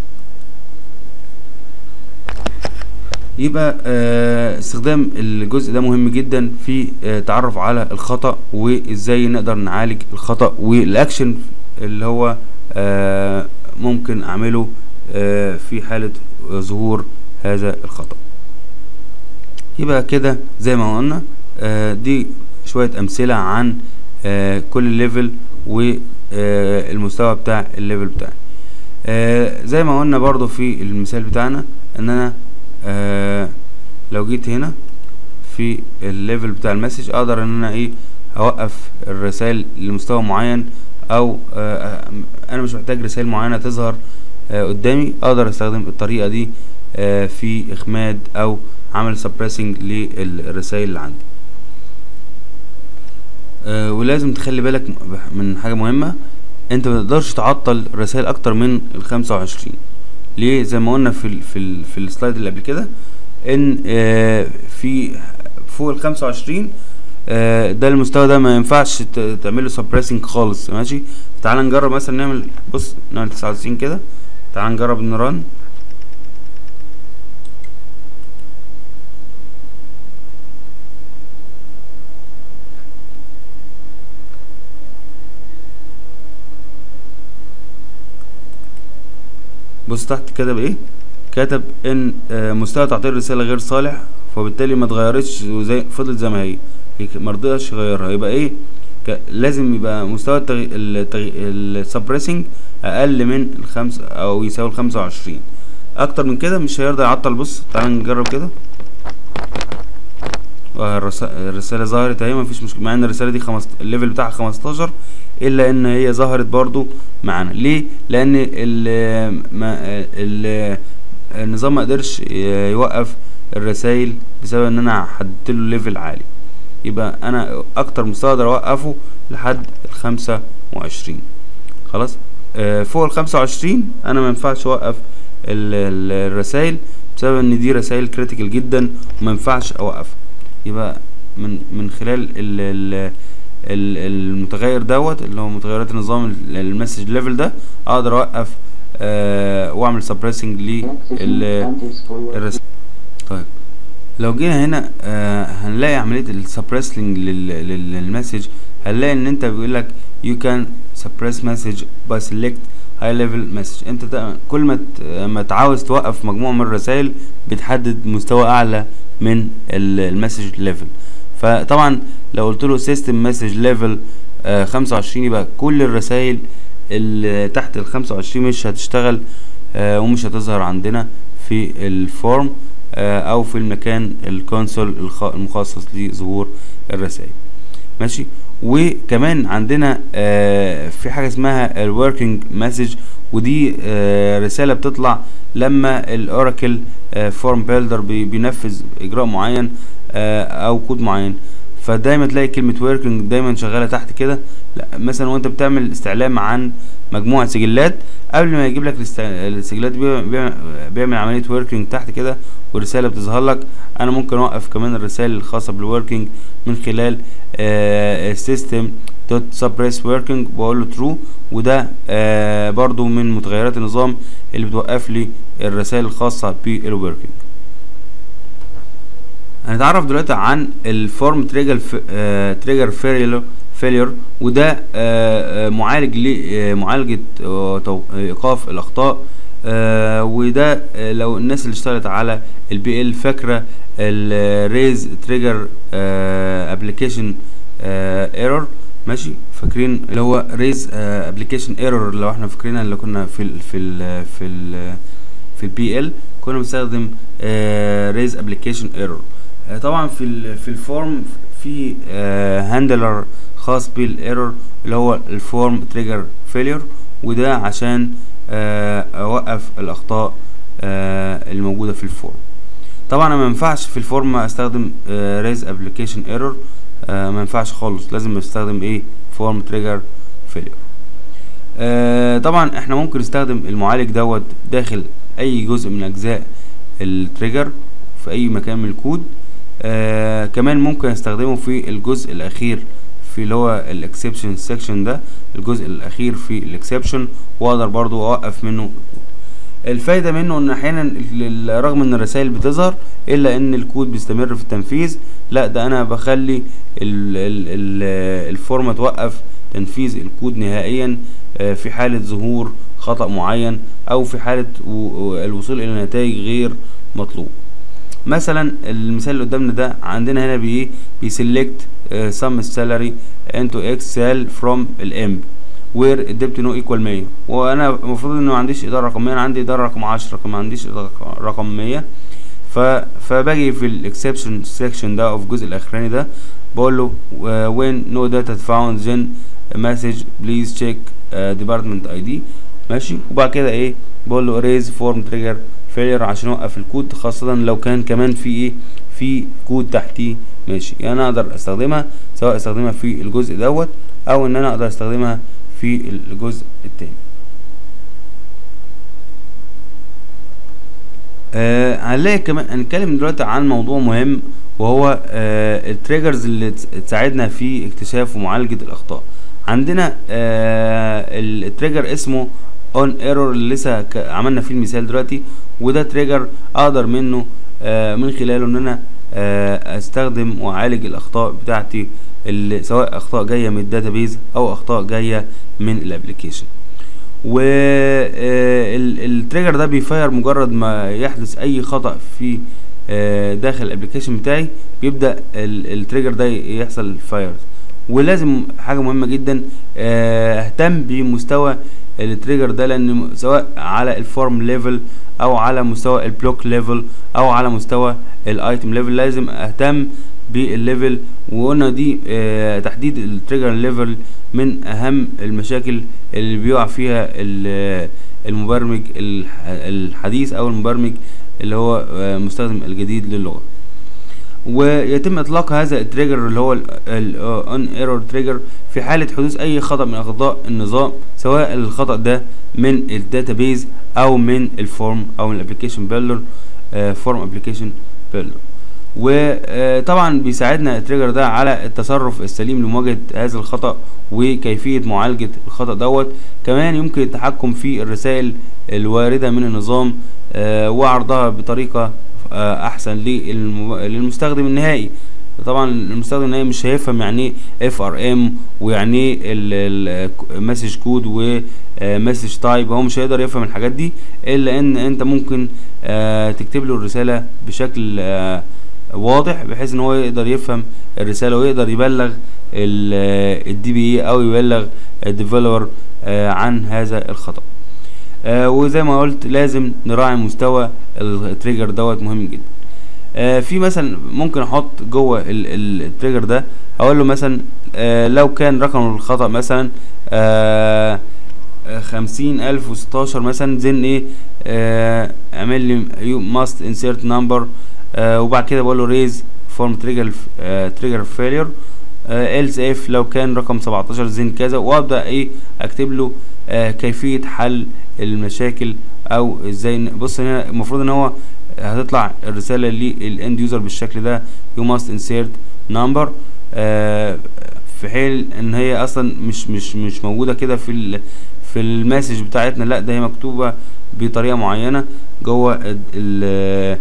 يبقى آه استخدام الجزء ده مهم جدا في آه تعرف على الخطأ وازاي نقدر نعالج الخطأ والاكشن اللي هو آه ممكن اعمله آه في حالة ظهور هذا الخطأ يبقى كده زي ما قلنا آه دي شوية امثلة عن آه كل ليفل والمستوى بتاع الليفل بتاعي آه زي ما قلنا برضو في المثال بتاعنا ان انا آه لو جيت هنا في الليفل بتاع المسج اقدر ان انا ايه اوقف الرسائل لمستوى معين او آه انا مش محتاج رسائل معينه تظهر آه قدامي اقدر استخدم الطريقه دي آه في اخماد او عمل سبريسنج للرسائل اللي عندي آه ولازم تخلي بالك من حاجه مهمه انت ما تقدرش تعطل رسائل اكتر من الخمسة وعشرين ليه زي ما قلنا في ال في ال في السلايد اللي قبل كده ان آه في فوق ال 25 آه ده المستوى ده ما ينفعش تعمل له سبريسنج خالص ماشي تعال نجرب مثلا نعمل بص نعمل 99 كده تعال نجرب نران بص تحت كتب ايه كتب ان آه مستوى تعطيل الرساله غير صالح فبالتالي ما اتغيرتش وزي فضلت زي ما هي ما رضيش يغيرها يبقى ايه لازم يبقى مستوى التغي... التغي... السبريسنج اقل من الخمسة او يساوي الخمسة وعشرين اكتر من كده مش هيرضى يعطل بص تعال نجرب كده الرسالة ظهرت اهي مفيش مشكلة مع ان الرسالة دي خمست... الليفل بتاعها خمستاشر الا ان هي ظهرت برضو معانا ليه لان ال... ما... ال... النظام ما قدرش يوقف الرسائل بسبب ان انا حددت له ليفل عالي يبقى انا اكتر مستوى اقدر اوقفه لحد الخمسة وعشرين خلاص آه فوق الخمسة وعشرين انا ما ينفعش اوقف الرسائل بسبب ان دي رسائل كريتيكال جدا وما ينفعش اوقفها يبقى من من خلال ال ال المتغير دوت اللي هو متغيرات النظام المسج ليفل ده اقدر اوقف آه واعمل سبريسنج للرسائل طيب لو جينا هنا آه هنلاقي عمليه السبريسنج للمسج هنلاقي ان انت بيقول لك you can suppress message by select high level message انت كل ما ما تعاوز توقف مجموعه من الرسائل بتحدد مستوى اعلى من المسج ليفل فطبعا لو قلت له سيستم مسج ليفل خمسة وعشرين يبقى كل الرسائل اللي تحت ال 25 مش هتشتغل آه ومش هتظهر عندنا في الفورم آه او في المكان الكونسول المخصص لظهور الرسائل ماشي وكمان عندنا آه في حاجه اسمها الوركينج مسج ودي رساله بتطلع لما الاوراكل فورم بيلدر بينفذ اجراء معين او كود معين فدايما تلاقي كلمة working دايما شغالة تحت كده لا مثلا وانت بتعمل استعلام عن مجموعة سجلات قبل ما يجيب لك السجلات بيعمل, بيعمل عملية working تحت كده ورسالة بتظهر لك انا ممكن اوقف كمان الرسائل الخاصة بالworking من خلال السيستم دوت سبريس وركينج بقول له ترو وده آه برضو من متغيرات النظام اللي بتوقف لي الرسائل الخاصة بالوركينج هنتعرف دلوقتي عن الفورم تريجر تريجر فيلير فيلير وده آه آه معالج لمعالجة ايقاف الاخطاء آه وده آه لو الناس اللي اشتغلت على البي ال فاكره الريز تريجر ابلكيشن ايرور ماشي فاكرين اللي هو ريز ابلكيشن ايرور لو احنا فاكرينها اللي كنا في ال في ال في ال في البي ال كنا بنستخدم ريز ابلكيشن ايرور طبعا في ال في الفورم في هاندلر خاص بالايرور اللي هو الفورم تريجر فيلير وده عشان اوقف الاخطاء الموجوده في الفورم طبعا انا ما ينفعش في الفورم استخدم ريز ابلكيشن ايرور ما ينفعش خالص لازم استخدم ايه فورم تريجر فيلير طبعا احنا ممكن نستخدم المعالج دوت داخل اي جزء من اجزاء التريجر في اي مكان من الكود آه كمان ممكن استخدمه في الجزء الاخير في اللي هو الاكسبشن سيكشن ده الجزء الاخير في الاكسبشن واقدر برضو اوقف منه الفايدة منه ان احيانا رغم ان الرسائل بتظهر الا ان الكود بيستمر في التنفيذ لا ده انا بخلي ال ال ال الفورمة توقف تنفيذ الكود نهائيا آه في حالة ظهور خطأ معين او في حالة الوصول الى نتائج غير مطلوب مثلا المثال اللي قدامنا ده عندنا هنا بايه بيسلكت سم السالري انتو اكس سال فروم الام وير الديبت نو ايكوال 100 وانا المفروض ان ما عنديش اداره رقميه انا عندي اداره رقم 10 ما عنديش رقم 100 ف فباجي في الاكسبشن سيكشن ده او في الجزء الاخراني ده بقول له وين نو داتا فاوند then مسج بليز تشيك ديبارتمنت اي دي ماشي وبعد كده ايه بقول له ريز فورم تريجر فيلير عشان اوقف الكود خاصة لو كان كمان في ايه في كود تحتيه ماشي يعني انا اقدر استخدمها سواء استخدمها في الجزء دوت او ان انا اقدر استخدمها في الجزء التاني آه هنلاقي كمان هنتكلم دلوقتي عن موضوع مهم وهو آه التريجرز اللي تساعدنا في اكتشاف ومعالجة الاخطاء عندنا آه التريجر اسمه اون ايرور اللي لسه عملنا فيه المثال دلوقتي وده تريجر اقدر منه آه من خلاله ان انا آه استخدم واعالج الاخطاء بتاعتي اللي سواء اخطاء جايه من الداتابيز او اخطاء جايه من الابلكيشن والتريجر ده بيفاير مجرد ما يحدث اي خطا في آه داخل الابلكيشن بتاعي بيبدا التريجر ده يحصل فاير ولازم حاجه مهمه جدا اهتم بمستوى التريجر ده لان سواء على الفورم ليفل او على مستوى البلوك ليفل او على مستوى الايتم ليفل لازم اهتم بالليفل وقلنا دي اه تحديد التريجر ليفل من اهم المشاكل اللي بيقع فيها المبرمج الحديث او المبرمج اللي هو مستخدم الجديد للغه ويتم اطلاق هذا التريجر اللي هو الاون ايرور تريجر في حاله حدوث اي خطا من اخطاء النظام سواء الخطا ده من الداتابيز او من الفورم او من الابلكيشن بيلدر فورم ابلكيشن بيلدر وطبعا بيساعدنا التريجر ده على التصرف السليم لمواجهه هذا الخطا وكيفيه معالجه الخطا دوت كمان يمكن التحكم في الرسائل الوارده من النظام وعرضها بطريقه احسن للمستخدم النهائي طبعا المستخدم النهائي مش هيفهم يعني ايه اف ار ام ويعني ايه المسج كود ومسج تايب هو مش هيقدر يفهم الحاجات دي الا ان انت ممكن تكتب له الرساله بشكل واضح بحيث ان هو يقدر يفهم الرساله ويقدر يبلغ الدي بي اي او يبلغ الديفلوبر عن هذا الخطأ آه وزي ما قلت لازم نراعي مستوى التريجر دوت مهم جدا آه في مثلا ممكن احط جوه التريجر ده اقول له مثلا آه لو كان رقم الخطأ مثلا خمسين الف وستاشر مثلا زين ايه اعمل لي يو ماست انسيرت نمبر وبعد كده بقول له ريز فورم تريجر تريجر فيلير else if لو كان رقم 17 زين كذا وابدا ايه اكتب له آه كيفيه حل المشاكل او ازاي بص هنا المفروض ان هو هتطلع الرساله للاند يوزر بالشكل ده you must insert number آه في حين ان هي اصلا مش مش مش موجوده كده في ال في المسج بتاعتنا لا ده هي مكتوبه بطريقه معينه جوه ال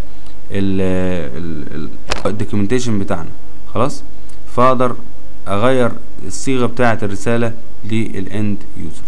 ال الدوكيومنتيشن بتاعنا خلاص فاقدر اغير الصيغه بتاعه الرساله للاند يوزر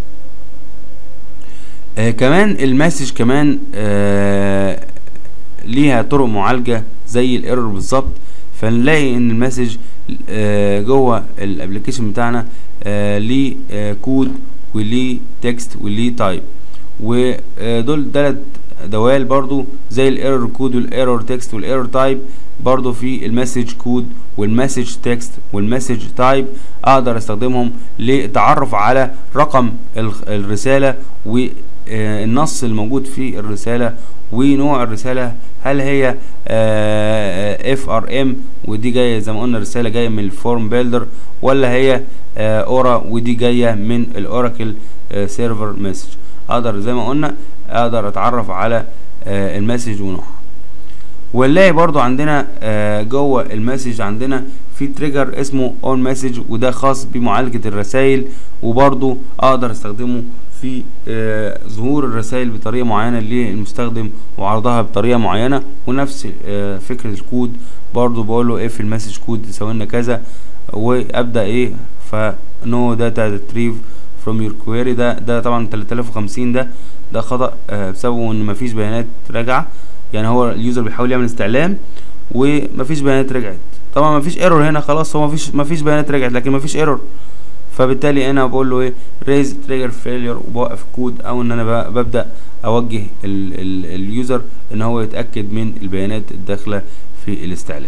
آه كمان المسج كمان آه ليها طرق معالجه زي الايرور بالظبط فنلاقي ان المسج آه جوه الابلكيشن بتاعنا آه ليه آه كود وليه تكست وليه تايب ودول تلات دوال برضو زي الايرور كود والايرور تكست والايرور تايب برضو في المسج كود والمسج تكست والمسج تايب اقدر استخدمهم للتعرف على رقم الرسالة والنص الموجود في الرسالة ونوع الرسالة هل هي اف ار ام ودي جايه زي ما قلنا الرساله جايه من الفورم بيلدر ولا هي اورا ودي جايه من الاوراكل سيرفر مسج اقدر زي ما قلنا اقدر اتعرف على المسج ونوعها ونلاقي برضو عندنا جوه المسج عندنا في تريجر اسمه اون مسج وده خاص بمعالجه الرسائل وبرضو اقدر استخدمه في آه ظهور الرسائل بطريقه معينه للمستخدم وعرضها بطريقه معينه ونفس آه فكره الكود برضو بقول له ايه في المسج كود يساوي لنا كذا وابدا ايه فنو داتا ريتريف فروم يور كويري ده ده طبعا 3050 ده ده خطا آه بسبب ان مفيش بيانات راجعه يعني هو اليوزر بيحاول يعمل استعلام ومفيش بيانات رجعت طبعا مفيش ايرور هنا خلاص هو مفيش مفيش بيانات رجعت لكن مفيش ايرور فبالتالي انا بقول له ايه ريز تريجر فيلير وبوقف الكود او ان انا ببدا اوجه ال ال اليوزر ان هو يتاكد من البيانات الداخله في الاستعلام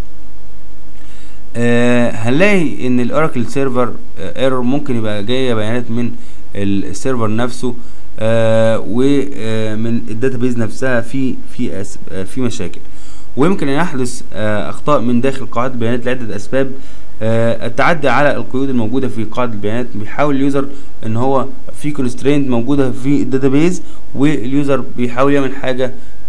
آه هنلاقي ان الاوراكل سيرفر ايرور ممكن يبقى جايه بيانات من السيرفر نفسه آه ومن الداتابيز نفسها في في آه في مشاكل ويمكن ان يحدث آه اخطاء من داخل قاعده البيانات لعده اسباب آه التعدي على القيود الموجوده في قاعده البيانات بيحاول اليوزر ان هو في كونسترينت موجوده في الداتابيز واليوزر بيحاول يعمل حاجه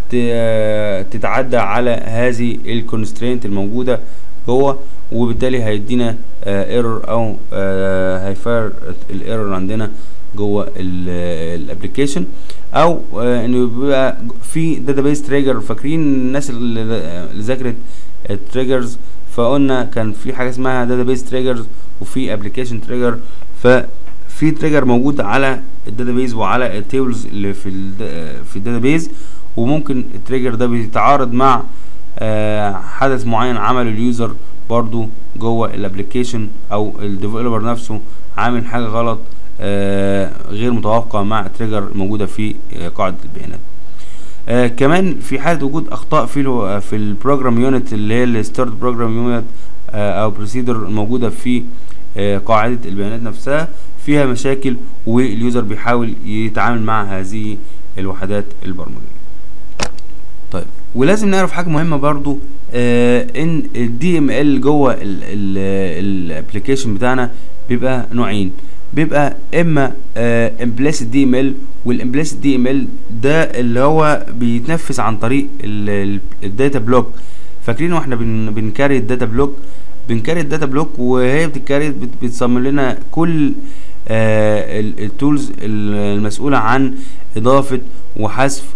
تتعدى على هذه الكونسترينت الموجوده جوه وبالتالي هيدينا ايرور او آه هيفاير الايرور عندنا جوه الابلكيشن او آه انه بيبقى في داتابيز تريجر فاكرين الناس اللي ذاكرت التريجرز فقلنا كان في حاجه اسمها داتابيز تريجرز وفي ابلكيشن تريجر ففي تريجر موجود على الداتابيز وعلى التيبلز اللي في في الداتابيز وممكن التريجر ده بيتعارض مع آه حدث معين عمله اليوزر برضو جوه الابلكيشن او الديفلوبر نفسه عامل حاجه غلط آه غير متوقع مع تريجر موجوده في آه قاعده البيانات آه كمان في حاله وجود اخطاء في في البروجرام يونت اللي هي الستارت بروجرام يونت او بروسيدر الموجوده في قاعده البيانات نفسها فيها مشاكل واليوزر بيحاول يتعامل مع هذه الوحدات البرمجيه طيب ولازم نعرف حاجه مهمه برضو آه ان الدي ام ال جوه الابلكيشن بتاعنا بيبقى نوعين بيبقى اما امبليسيت دي ام ال والامبليسيت دي ام ال ده اللي هو بيتنفذ عن طريق الداتا بلوك فاكرين واحنا بنكاري الداتا بلوك بنكاري الداتا بلوك وهي بتكاري بتصمم لنا كل آه التولز المسؤوله عن اضافه وحذف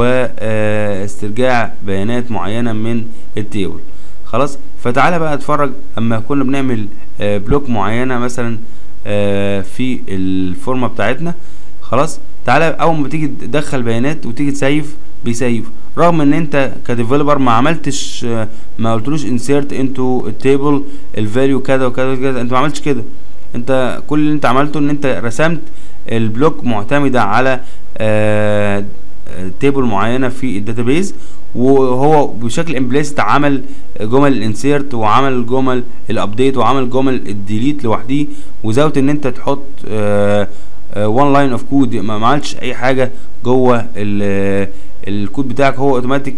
واسترجاع بيانات معينه من التيبل خلاص فتعالى بقى اتفرج اما كنا بنعمل بلوك معينه مثلا في الفورمه بتاعتنا خلاص تعالى اول ما تيجي تدخل بيانات وتيجي تسيف بيسيف رغم ان انت كديفلوبر ما عملتش ما قلتلوش انسيرت انتو التيبل الفاليو كذا وكذا وكذا انت ما عملتش كده انت كل اللي انت عملته ان انت رسمت البلوك معتمده على آه تيبل معينه في الداتابيز وهو بشكل امبليسيت عمل جمل الانسيرت وعمل جمل الابديت وعمل جمل الديليت لوحديه وزاوت ان انت تحط وان لاين اوف كود ما عملتش اي حاجه جوه الكود بتاعك هو اوتوماتيك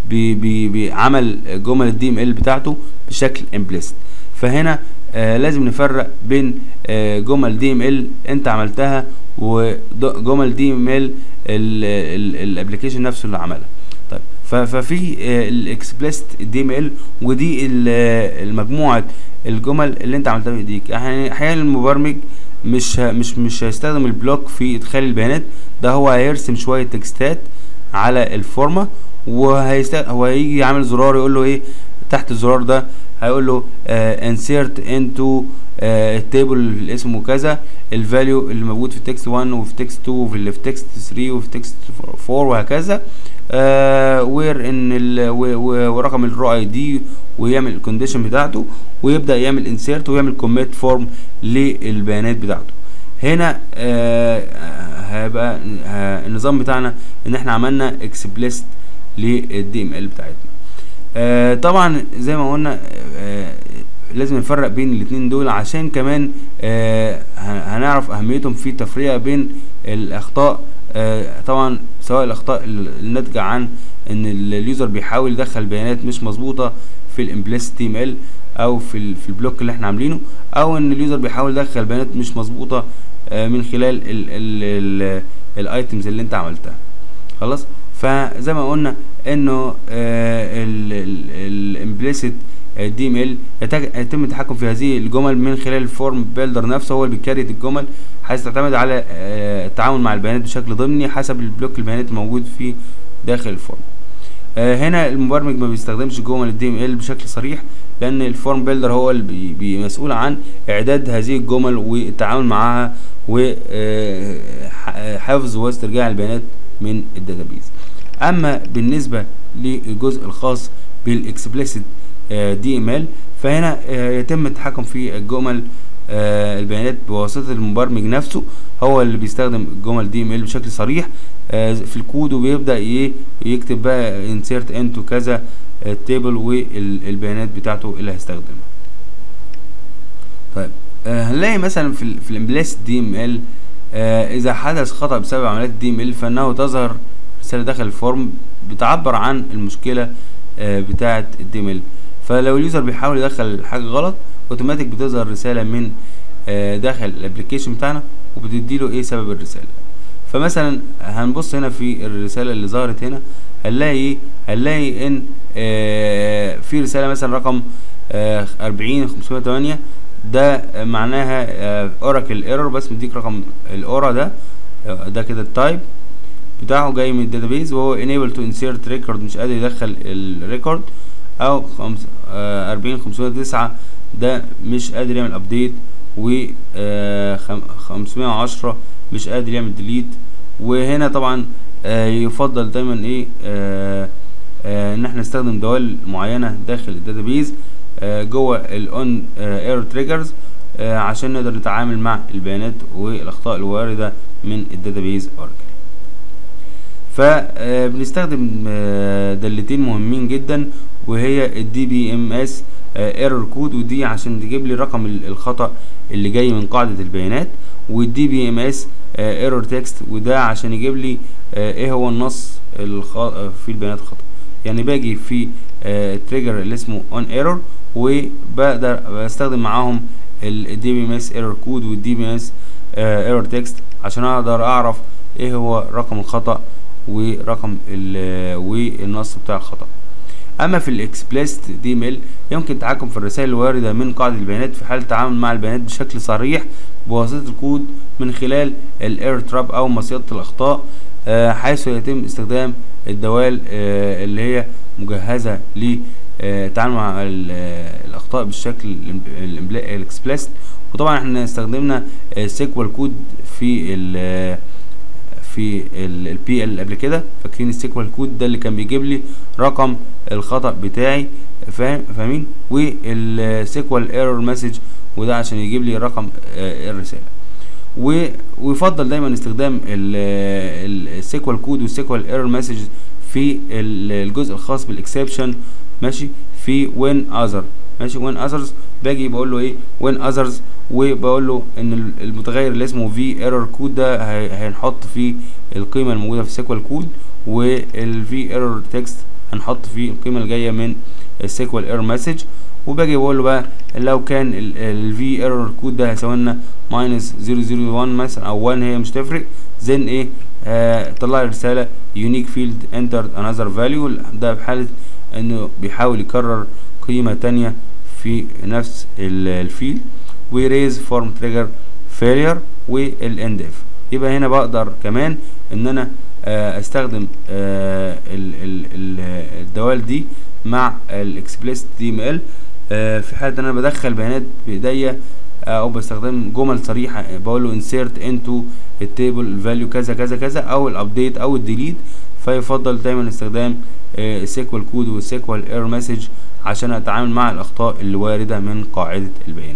بيعمل جمل الدي ام ال بتاعته بشكل امبليسيت فهنا آه لازم نفرق بين آه جمل دي ام ال انت عملتها وجمل دي ام ال الابلكيشن نفسه اللي عملها طيب ففي الاكسبلست دي ام ال ودي المجموعه الجمل اللي انت عملتها بايديك يعني احيانا المبرمج مش مش مش هيستخدم البلوك في ادخال البيانات ده هو هيرسم شويه تكستات على الفورمه وهيست هو هيجي يعمل زرار يقول له ايه تحت الزرار ده هيقول له انسيرت انتو التيبل اللي اسمه كذا الفاليو اللي موجود في تكست 1 وفي تكست 2 وفي اللي في تكست 3 وفي تكست 4 وهكذا وير ان ورقم الرو اي دي ويعمل الكونديشن بتاعته ويبدا يعمل انسيرت ويعمل كوميت فورم للبيانات بتاعته هنا آه هيبقى النظام بتاعنا ان احنا عملنا اكسبلست للدي ام ال بتاعتنا آه طبعا زي ما قلنا آه لازم نفرق بين الاتنين دول عشان كمان آه هنعرف اهميتهم في تفريق بين الاخطاء آه طبعا سواء الاخطاء الناتجه عن ان اليوزر بيحاول يدخل بيانات مش مظبوطه في الامبليست تي ام ال او في في البلوك اللي احنا عاملينه او ان اليوزر بيحاول يدخل بيانات مش مظبوطه آه من خلال الايتمز اللي انت عملتها خلاص فزي ما قلنا انه الامبليسيت دي ام ال يتم التحكم في هذه الجمل من خلال الفورم بيلدر نفسه هو اللي بيكريت الجمل حيث تعتمد على التعامل مع البيانات بشكل ضمني حسب البلوك البيانات الموجود في داخل الفورم هنا المبرمج ما بيستخدمش جمل الدي ام ال بشكل صريح لان الفورم بيلدر هو اللي مسؤول عن اعداد هذه الجمل والتعامل معها وحفظ واسترجاع البيانات من الداتابيز اما بالنسبه للجزء الخاص بالاكسبليسيت دي ام ال فهنا يتم التحكم في الجمل البيانات بواسطه المبرمج نفسه هو اللي بيستخدم الجمل دي ام ال بشكل صريح في الكود وبيبدا يكتب بقى انسيرت انتو كذا التيبل والبيانات بتاعته اللي هيستخدمها طيب هنلاقي مثلا في في الامبليس دي ام ال اذا حدث خطا بسبب عمليات دي ام ال فانه تظهر رساله داخل الفورم بتعبر عن المشكله بتاعه الدي ام ال فلو اليوزر بيحاول يدخل حاجه غلط اوتوماتيك بتظهر رساله من داخل الابلكيشن بتاعنا وبتديله ايه سبب الرساله فمثلا هنبص هنا في الرساله اللي ظهرت هنا هنلاقي ايه هنلاقي ان آه في رساله مثلا رقم آه 40 508 ده معناها اوراكل ايرور بس مديك رقم الاورا ده ده كده التايب بتاعه جاي من الداتابيز وهو enable to insert record مش قادر يدخل الريكورد او خمس آه 40 509 ده مش قادر يعمل ابديت و 510 مش قادر يعمل ديليت وهنا طبعا آه يفضل دايما ايه آه آه ان احنا نستخدم دوال معينه داخل الداتابيز آه جوه الاون ايرور تريجرز آه عشان نقدر نتعامل مع البيانات والاخطاء الوارده من الداتابيز اوراكل فبنستخدم آه دلتين مهمين جدا وهي الدي بي ام اس ايرور كود ودي عشان تجيب لي رقم الخطا اللي جاي من قاعده البيانات والدي بي ام اس ايرور تكست وده عشان يجيب لي ايه هو النص في البيانات الخطا يعني باجي في التريجر اللي اسمه اون ايرور وبقدر بستخدم معاهم الدي بي ام اس ايرور كود والدي بي ام اس ايرور تكست عشان اقدر اعرف ايه هو رقم الخطا ورقم والنص بتاع الخطا اما في الاكسبليست دي ام ال يمكن التحكم في الرسائل الوارده من قاعده البيانات في حال التعامل مع البيانات بشكل صريح بواسطه الكود من خلال الاير تراب او مصيده الاخطاء آه حيث يتم استخدام الدوال آه اللي هي مجهزه للتعامل مع الاخطاء بالشكل الاكسبليست وطبعا احنا استخدمنا سيكوال كود في ال في البي ال قبل كده فاكرين السيكوال كود ده اللي كان بيجيب لي رقم الخطا بتاعي فاهم فاهمين والسيكوال ايرور مسج وده عشان يجيب لي رقم الرساله ويفضل دايما استخدام السيكوال كود والسيكوال ايرور مسج في الجزء الخاص بالاكسبشن ماشي في وين اذر ماشي وين اذرز باجي بقول له ايه وين اذرز وبقول له ان المتغير اللي اسمه في ايرور كود ده هنحط فيه القيمه الموجوده في السيكوال كود والفي ايرور تكست هنحط فيه القيمه اللي جايه من السيكوال ايرور مسج وباجي بقول له بقى لو كان الفي ايرور كود ده هيساوي لنا ماينس 001 مثلا او 1 هي مش تفرق زين ايه آه طلع لي رساله unique field entered another value ده بحالة انه بيحاول يكرر قيمة تانية في نفس الفيلد وريز فورم تريجر فيلير والاند اف يبقى هنا بقدر كمان ان انا استخدم الدوال دي مع الاكسبليس دي ام ال في حاله ان انا بدخل بيانات بايديا او بستخدم جمل صريحه بقول له insert into التيبل فاليو كذا كذا كذا او الابديت او الديليت فيفضل دايما استخدام السيكوال كود والسيكوال ايرور مسج عشان اتعامل مع الاخطاء اللي وارده من قاعده البيانات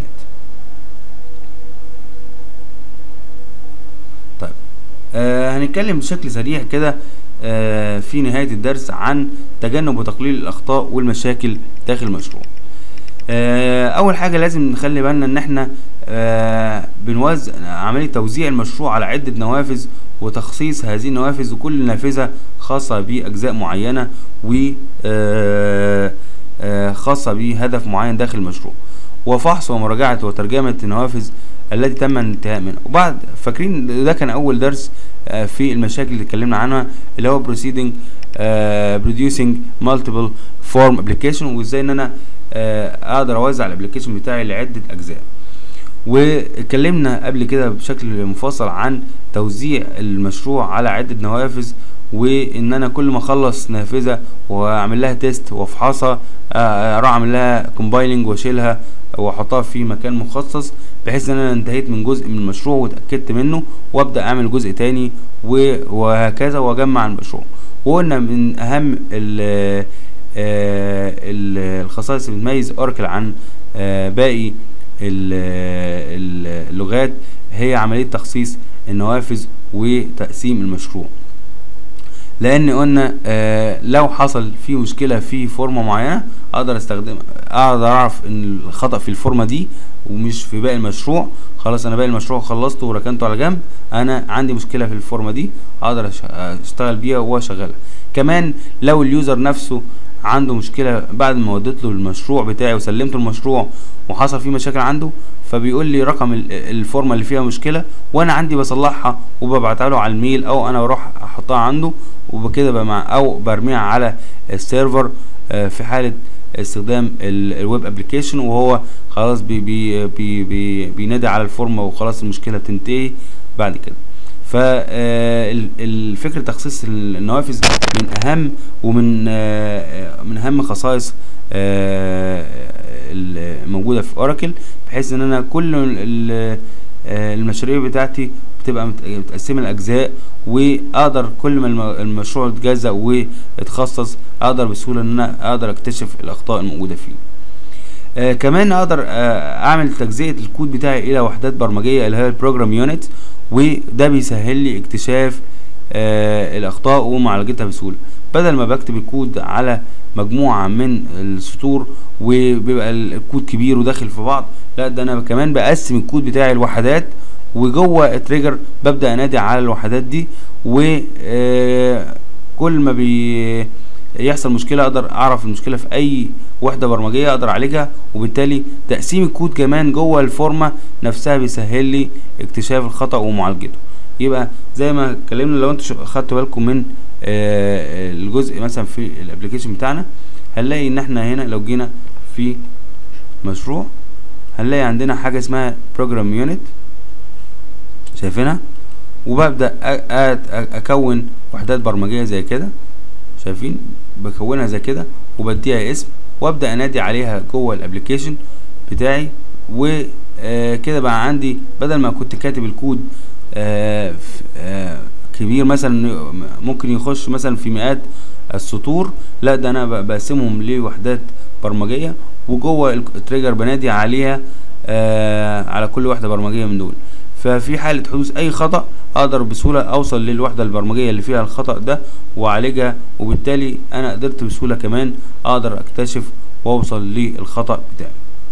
طيب آه هنتكلم بشكل سريع كده آه في نهايه الدرس عن تجنب وتقليل الاخطاء والمشاكل داخل المشروع آه اول حاجه لازم نخلي بالنا ان احنا آه بنوزع عمليه توزيع المشروع على عده نوافذ وتخصيص هذه النوافذ وكل نافذه خاصه باجزاء معينه و آه خاصه بهدف معين داخل المشروع وفحص ومراجعه وترجمه النوافذ التي تم الانتهاء منها وبعد فاكرين ده كان اول درس في المشاكل اللي اتكلمنا عنها اللي هو proceeding producing multiple form application وازاي ان انا اقدر اوزع الابلكيشن بتاعي لعده اجزاء واتكلمنا قبل كده بشكل مفصل عن توزيع المشروع على عده نوافذ وان انا كل ما اخلص نافذه واعمل لها تيست وافحصها اروح اعمل لها كومبايلنج واشيلها واحطها في مكان مخصص بحيث ان انا انتهيت من جزء من المشروع واتاكدت منه وابدا اعمل جزء تاني وهكذا واجمع المشروع وقلنا من اهم ال الخصائص اللي بتميز اوراكل عن باقي اللغات هي عمليه تخصيص النوافذ وتقسيم المشروع لان قلنا آه لو حصل في مشكله في فورمه معينه اقدر استخدم اقدر اعرف ان الخطا في الفورمه دي ومش في باقي المشروع خلاص انا باقي المشروع خلصته وركنته على جنب انا عندي مشكله في الفورمه دي اقدر اشتغل بيها واشغلها كمان لو اليوزر نفسه عنده مشكله بعد ما وديت له المشروع بتاعي وسلمته المشروع وحصل فيه مشاكل عنده فبيقول لي رقم الفورمه اللي فيها مشكله وانا عندي بصلحها وببعتها له على الميل او انا بروح احطها عنده وبكده بمع او برميها على السيرفر في حاله استخدام الويب ابلكيشن وهو خلاص بي بي بي بي بينادي على الفورمه وخلاص المشكله بتنتهي بعد كده فالفكر تخصيص النوافذ من اهم ومن من اهم خصائص الموجوده في اوراكل بحيث ان انا كل المشاريع بتاعتي بتبقى متقسمه لاجزاء واقدر كل ما المشروع اتجزأ واتخصص اقدر بسهوله ان انا اقدر اكتشف الاخطاء الموجوده فيه آه كمان اقدر آه اعمل تجزئه الكود بتاعي الى وحدات برمجيه اللي هي البروجرام يونت وده بيسهل لي اكتشاف آه الاخطاء ومعالجتها بسهوله بدل ما بكتب الكود على مجموعه من السطور وبيبقى الكود كبير وداخل في بعض لا ده انا كمان بقسم الكود بتاعي لوحدات وجوه التريجر ببدا انادي على الوحدات دي وكل ما بي يحصل مشكله اقدر اعرف المشكله في اي وحده برمجيه اقدر اعالجها وبالتالي تقسيم الكود كمان جوه الفورمه نفسها بيسهل لي اكتشاف الخطا ومعالجته يبقى زي ما اتكلمنا لو انتوا خدتوا بالكم من الجزء مثلا في الابلكيشن بتاعنا هنلاقي ان احنا هنا لو جينا في مشروع هنلاقي عندنا حاجه اسمها بروجرام يونت شايفينها وببدا اكون وحدات برمجيه زي كده شايفين بكونها زي كده وبديها اسم وابدا انادي عليها جوه الابلكيشن بتاعي وكده بقى عندي بدل ما كنت كاتب الكود آآ آآ كبير مثلا ممكن يخش مثلا في مئات السطور لا ده انا بقسمهم لوحدات برمجيه وجوه التريجر بنادي عليها على كل وحده برمجيه من دول ففي حالة حدوث أي خطأ أقدر بسهولة أوصل للوحدة البرمجية اللي فيها الخطأ ده وأعالجها وبالتالي أنا قدرت بسهولة كمان أقدر أكتشف وأوصل للخطأ بتاعي.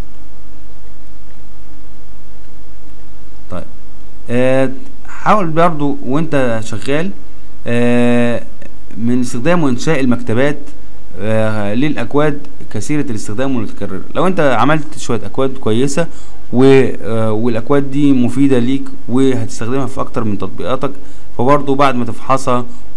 طيب أه حاول برضو وأنت شغال أه من استخدام وإنشاء المكتبات أه للأكواد كثيرة الاستخدام والمتكررة لو أنت عملت شوية أكواد كويسة والاكواد دي مفيده ليك وهتستخدمها في اكتر من تطبيقاتك فبرضه بعد ما تفحصها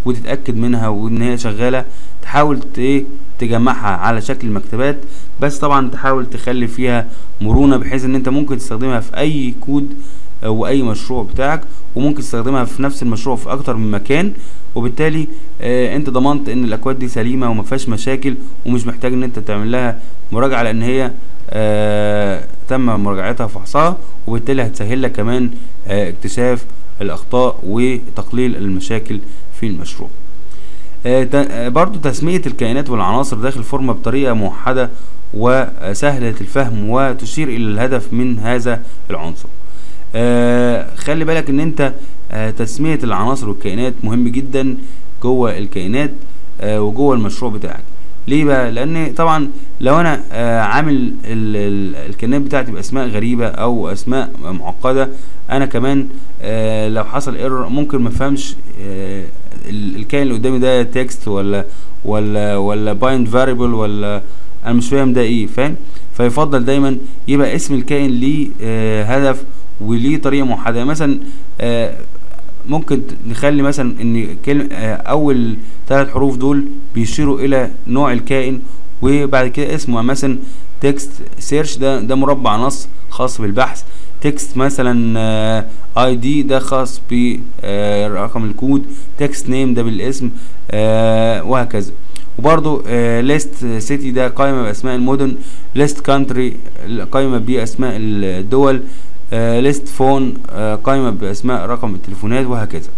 وتتاكد منها وان هي شغاله تحاول ت- ايه تجمعها على شكل مكتبات بس طبعا تحاول تخلي فيها مرونه بحيث ان انت ممكن تستخدمها في اي كود او اي مشروع بتاعك وممكن تستخدمها في نفس المشروع في اكتر من مكان وبالتالي آه انت ضمنت ان الاكواد دي سليمه وما فيهاش مشاكل ومش محتاج ان انت تعمل لها مراجعه لان هي آه تم مراجعتها وفحصها وبالتالي هتسهل لك كمان آه اكتشاف الاخطاء وتقليل المشاكل في المشروع آه، ت- آه، برضو تسمية الكائنات والعناصر داخل الفورمة بطريقة موحدة وسهلة الفهم وتشير إلى الهدف من هذا العنصر آه، خلي بالك ان انت آه، تسمية العناصر والكائنات مهم جدا جوه الكائنات آه، وجوه المشروع بتاعك ليه بقى لان طبعا لو انا آه، عامل ال- ال- الكائنات بتاعتي باسماء غريبه او اسماء معقده انا كمان آه، لو حصل ايرور ممكن ما افهمش آه، ال- الكائن اللي قدامي ده تكست ولا ولا ولا بايند فاريبل ولا انا مش فاهم ده ايه فاهم فيفضل دايما يبقى اسم الكائن ليه آه، هدف وليه طريقه موحده يعني مثلا آه، ممكن ت- نخلي مثلا ان كلمة آه، اول ثلاث حروف دول بيشيروا الى نوع الكائن وبعد كده اسمه يعني مثلا تكست سيرش ده ده مربع نص خاص بالبحث تكست مثلا اي دي ده خاص برقم الكود تكست نيم ده بالاسم آه، وهكذا وبرضو ليست سيتي ده قائمة بأسماء المدن ليست كانتري قائمة بأسماء الدول ليست فون قائمة بأسماء رقم التليفونات وهكذا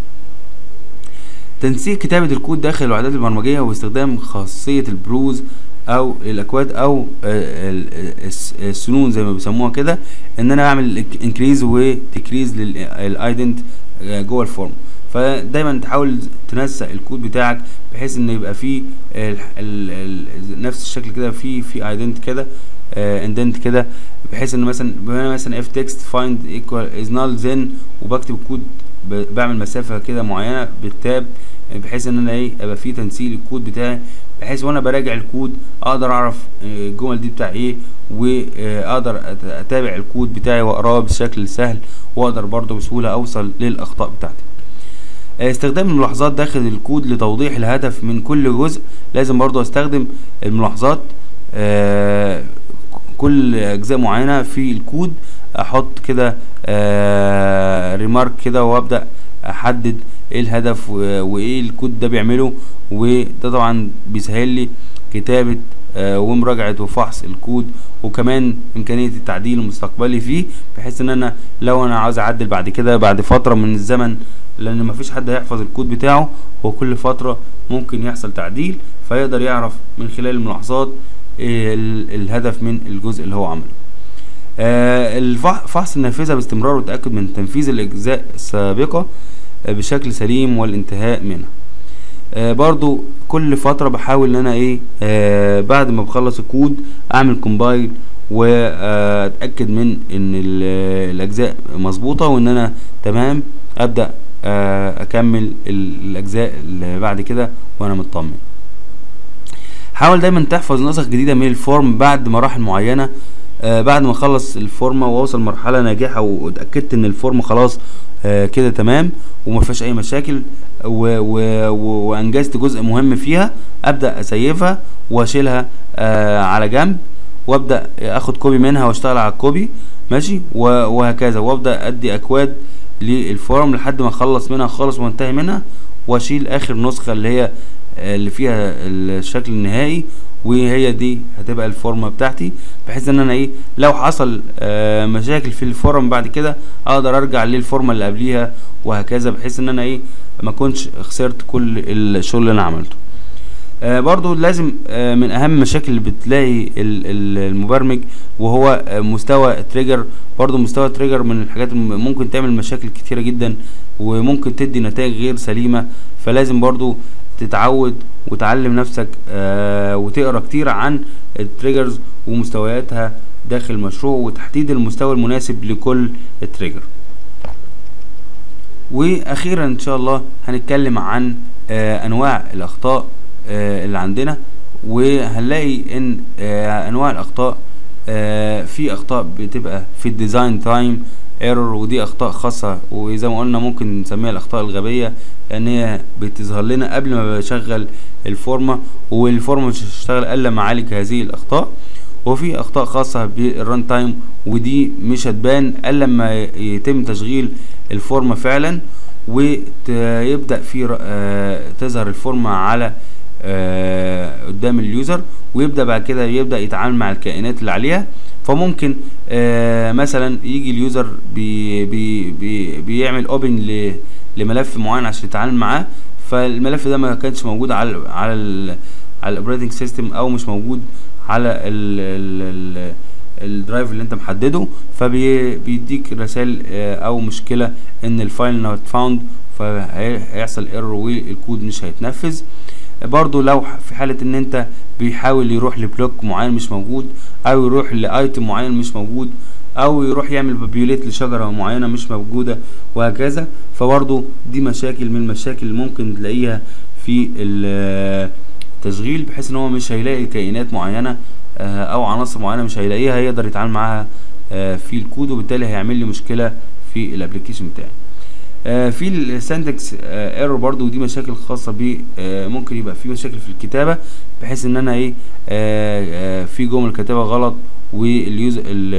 تنسيق كتابة الكود داخل الوحدات البرمجية واستخدام خاصية البروز أو الأكواد أو آه، ال- الس- السنون زي ما بيسموها كده إن أنا أعمل انكريز وتكريز للأيدنت جوه الفورم فدايما تحاول تنسق الكود بتاعك بحيث ان يبقى فيه ال ال ال نفس الشكل كده في في ايدنت كده اندنت كده بحيث ان مثلا هنا مثلا اف تكست فايند ايكوال از نال ذن وبكتب الكود ب- بعمل مسافه كده معينه بالتاب بحيث ان انا ايه ابقى في تنسيق الكود بتاعي بحيث وانا براجع الكود اقدر اعرف آه، الجمل دي بتاع ايه واقدر أت- اتابع الكود بتاعي واقراه بشكل سهل واقدر برضه بسهوله اوصل للاخطاء بتاعتي آه، استخدام الملاحظات داخل الكود لتوضيح الهدف من كل جزء لازم برضو استخدم الملاحظات آه، كل اجزاء معينه في الكود احط كده ريمارك كده وابدا احدد ايه الهدف و- وايه الكود ده بيعمله وده طبعا بيسهل لي كتابه آه، ومراجعه وفحص الكود وكمان امكانيه التعديل المستقبلي فيه بحيث ان انا لو انا عاوز اعدل بعد كده بعد فتره من الزمن لان مفيش حد هيحفظ الكود بتاعه وكل فتره ممكن يحصل تعديل فيقدر يعرف من خلال الملاحظات إيه ال- الهدف من الجزء اللي هو عمله آه، الفح- فحص النافذة باستمرار والتأكد من تنفيذ الأجزاء السابقة آه، بشكل سليم والانتهاء منها آه، برضو كل فترة بحاول ان انا ايه آه بعد ما بخلص الكود اعمل كومبايل واتاكد من ان ال- الاجزاء مظبوطة وان انا تمام ابدا آه اكمل ال- الاجزاء اللي بعد كده وانا مطمن حاول دايما تحفظ نسخ جديدة من الفورم بعد مراحل معينة آه بعد ما اخلص الفورمة واوصل مرحلة ناجحة واتأكدت ان الفورمة خلاص آه كده تمام وما فيهاش اي مشاكل و و و وانجزت جزء مهم فيها ابدا اسيفها واشيلها آه على جنب وابدا اخد كوبي منها واشتغل على الكوبي ماشي و- وهكذا وابدا ادي اكواد للفورم لحد ما اخلص منها خالص وانتهي منها واشيل اخر نسخة اللي هي آه، اللي فيها الشكل النهائي وهي دي هتبقى الفورمه بتاعتي بحيث ان انا ايه لو حصل آه، مشاكل في الفورم بعد كده اقدر ارجع للفورمه اللي قبليها وهكذا بحيث ان انا ايه ما كنتش خسرت كل الشغل اللي انا عملته آه برضو لازم آه من اهم المشاكل اللي بتلاقي ال- ال- المبرمج وهو آه مستوى تريجر برضو مستوى تريجر من الحاجات اللي ممكن تعمل مشاكل كتيرة جدا وممكن تدي نتائج غير سليمة فلازم برضو تتعود وتعلم نفسك آه وتقرا كتير عن التريجرز ومستوياتها داخل المشروع وتحديد المستوى المناسب لكل تريجر واخيرا ان شاء الله هنتكلم عن آه انواع الاخطاء آه اللي عندنا وهنلاقي ان آه انواع الاخطاء آه في اخطاء بتبقى في الديزاين تايم ايرور ودي اخطاء خاصة وزي ما قلنا ممكن نسميها الاخطاء الغبية لان هي بتظهر لنا قبل ما بشغل الفورمة والفورمة مش هتشتغل الا ما اعالج هذه الاخطاء وفي اخطاء خاصة بالران تايم ودي مش هتبان الا لما يتم تشغيل الفورمة فعلا ويبدأ في آه تظهر الفورمة على آه قدام اليوزر ويبدأ بعد كده يبدأ يتعامل مع الكائنات اللي عليها فممكن آه مثلا يجي اليوزر بي بي بي بيعمل اوبن لملف معين عشان يتعامل معاه فالملف ده ما كانش موجود على على ال على الاوبريتنج سيستم او مش موجود على ال ال ال الدرايف اللي انت محدده فبيديك رسائل او مشكله ان الفايل نوت فاوند فهيحصل ايرور والكود مش هيتنفذ برضو لو في حالة ان انت بيحاول يروح لبلوك معين مش موجود او يروح لايتم معين مش موجود او يروح يعمل بابيوليت لشجرة معينة مش موجودة وهكذا فبرضو دي مشاكل من المشاكل اللي ممكن تلاقيها في التشغيل بحيث ان هو مش هيلاقي كائنات معينة او عناصر معينة مش هيلاقيها هيقدر يتعامل معاها في الكود وبالتالي هيعمل لي مشكلة في الابليكيشن بتاعي آه في السنتكس ايرور آه برضو ودي مشاكل خاصة ب آه ممكن يبقى في مشاكل في الكتابة بحيث ان انا ايه في جمل كاتبها غلط واليوز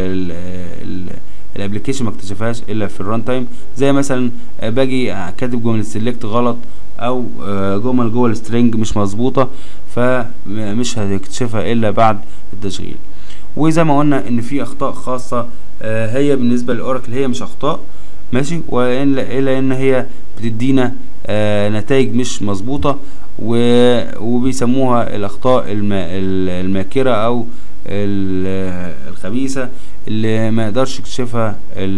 الابلكيشن ما اكتشفهاش الا في الران تايم زي مثلا باجي كاتب جمل سيلكت غلط او جمل جوه السترنج مش مظبوطة فمش هتكتشفها الا بعد التشغيل وزي ما قلنا ان في اخطاء خاصة هي بالنسبة للاوراكل هي مش اخطاء ماشي الا ان هي بتدينا آه نتائج مش مظبوطه وبيسموها الاخطاء الما الماكره او الخبيثه اللي ما يقدرش يكشفها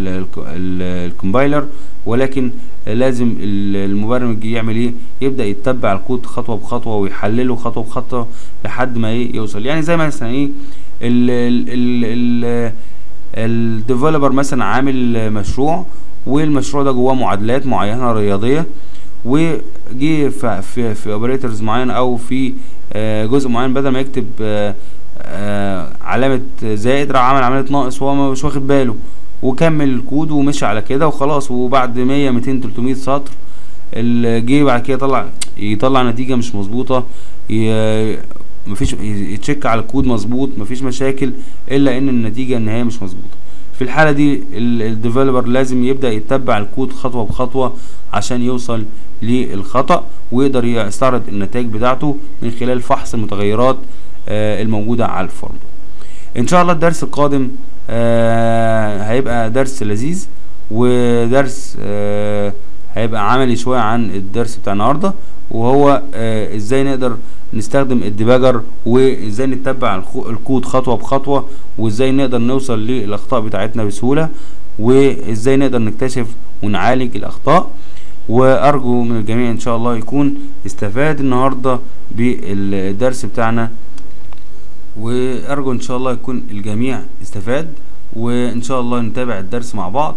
الكومبايلر ولكن لازم المبرمج يعمل ايه يبدا يتبع الكود خطوه بخطوه ويحلله خطوه بخطوه لحد ما ايه يوصل يعني زي مثلا ايه الديفلوبر مثلا عامل مشروع والمشروع ده جواه معادلات معينه رياضيه وجي في في, في اوبريتورز معين او في آه جزء معين بدل ما يكتب آه آه علامه زائد راح عمل علامه ناقص وهو مش واخد باله وكمل الكود ومشي على كده وخلاص وبعد 100 200 300 سطر جه بعد كده يطلع يطلع نتيجه مش مظبوطه مفيش يتشيك على الكود مظبوط مفيش مشاكل الا ان النتيجه النهائيه مش مظبوطه في الحالة دي الديفلوبر لازم يبدأ يتبع الكود خطوة بخطوة عشان يوصل للخطأ ويقدر يستعرض النتائج بتاعته من خلال فحص المتغيرات آه الموجودة على الفورم ان شاء الله الدرس القادم آه هيبقى درس لذيذ ودرس آه هيبقى عملي شوية عن الدرس بتاع النهاردة وهو آه ازاي نقدر نستخدم الديباجر وازاي نتبع الكود خطوه بخطوه وازاي نقدر نوصل للاخطاء بتاعتنا بسهوله وازاي نقدر نكتشف ونعالج الاخطاء وارجو من الجميع ان شاء الله يكون استفاد النهارده بالدرس بتاعنا وارجو ان شاء الله يكون الجميع استفاد وان شاء الله نتابع الدرس مع بعض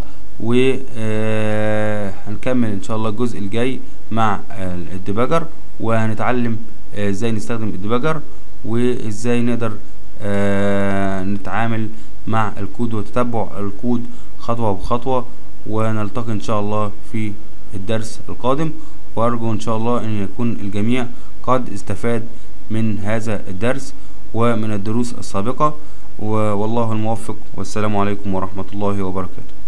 وهنكمل ان شاء الله الجزء الجاي مع الديباجر وهنتعلم ازاي نستخدم الديباجر وازاي نقدر آه نتعامل مع الكود وتتبع الكود خطوة بخطوة ونلتقي ان شاء الله في الدرس القادم وارجو ان شاء الله ان يكون الجميع قد استفاد من هذا الدرس ومن الدروس السابقة والله الموفق والسلام عليكم ورحمة الله وبركاته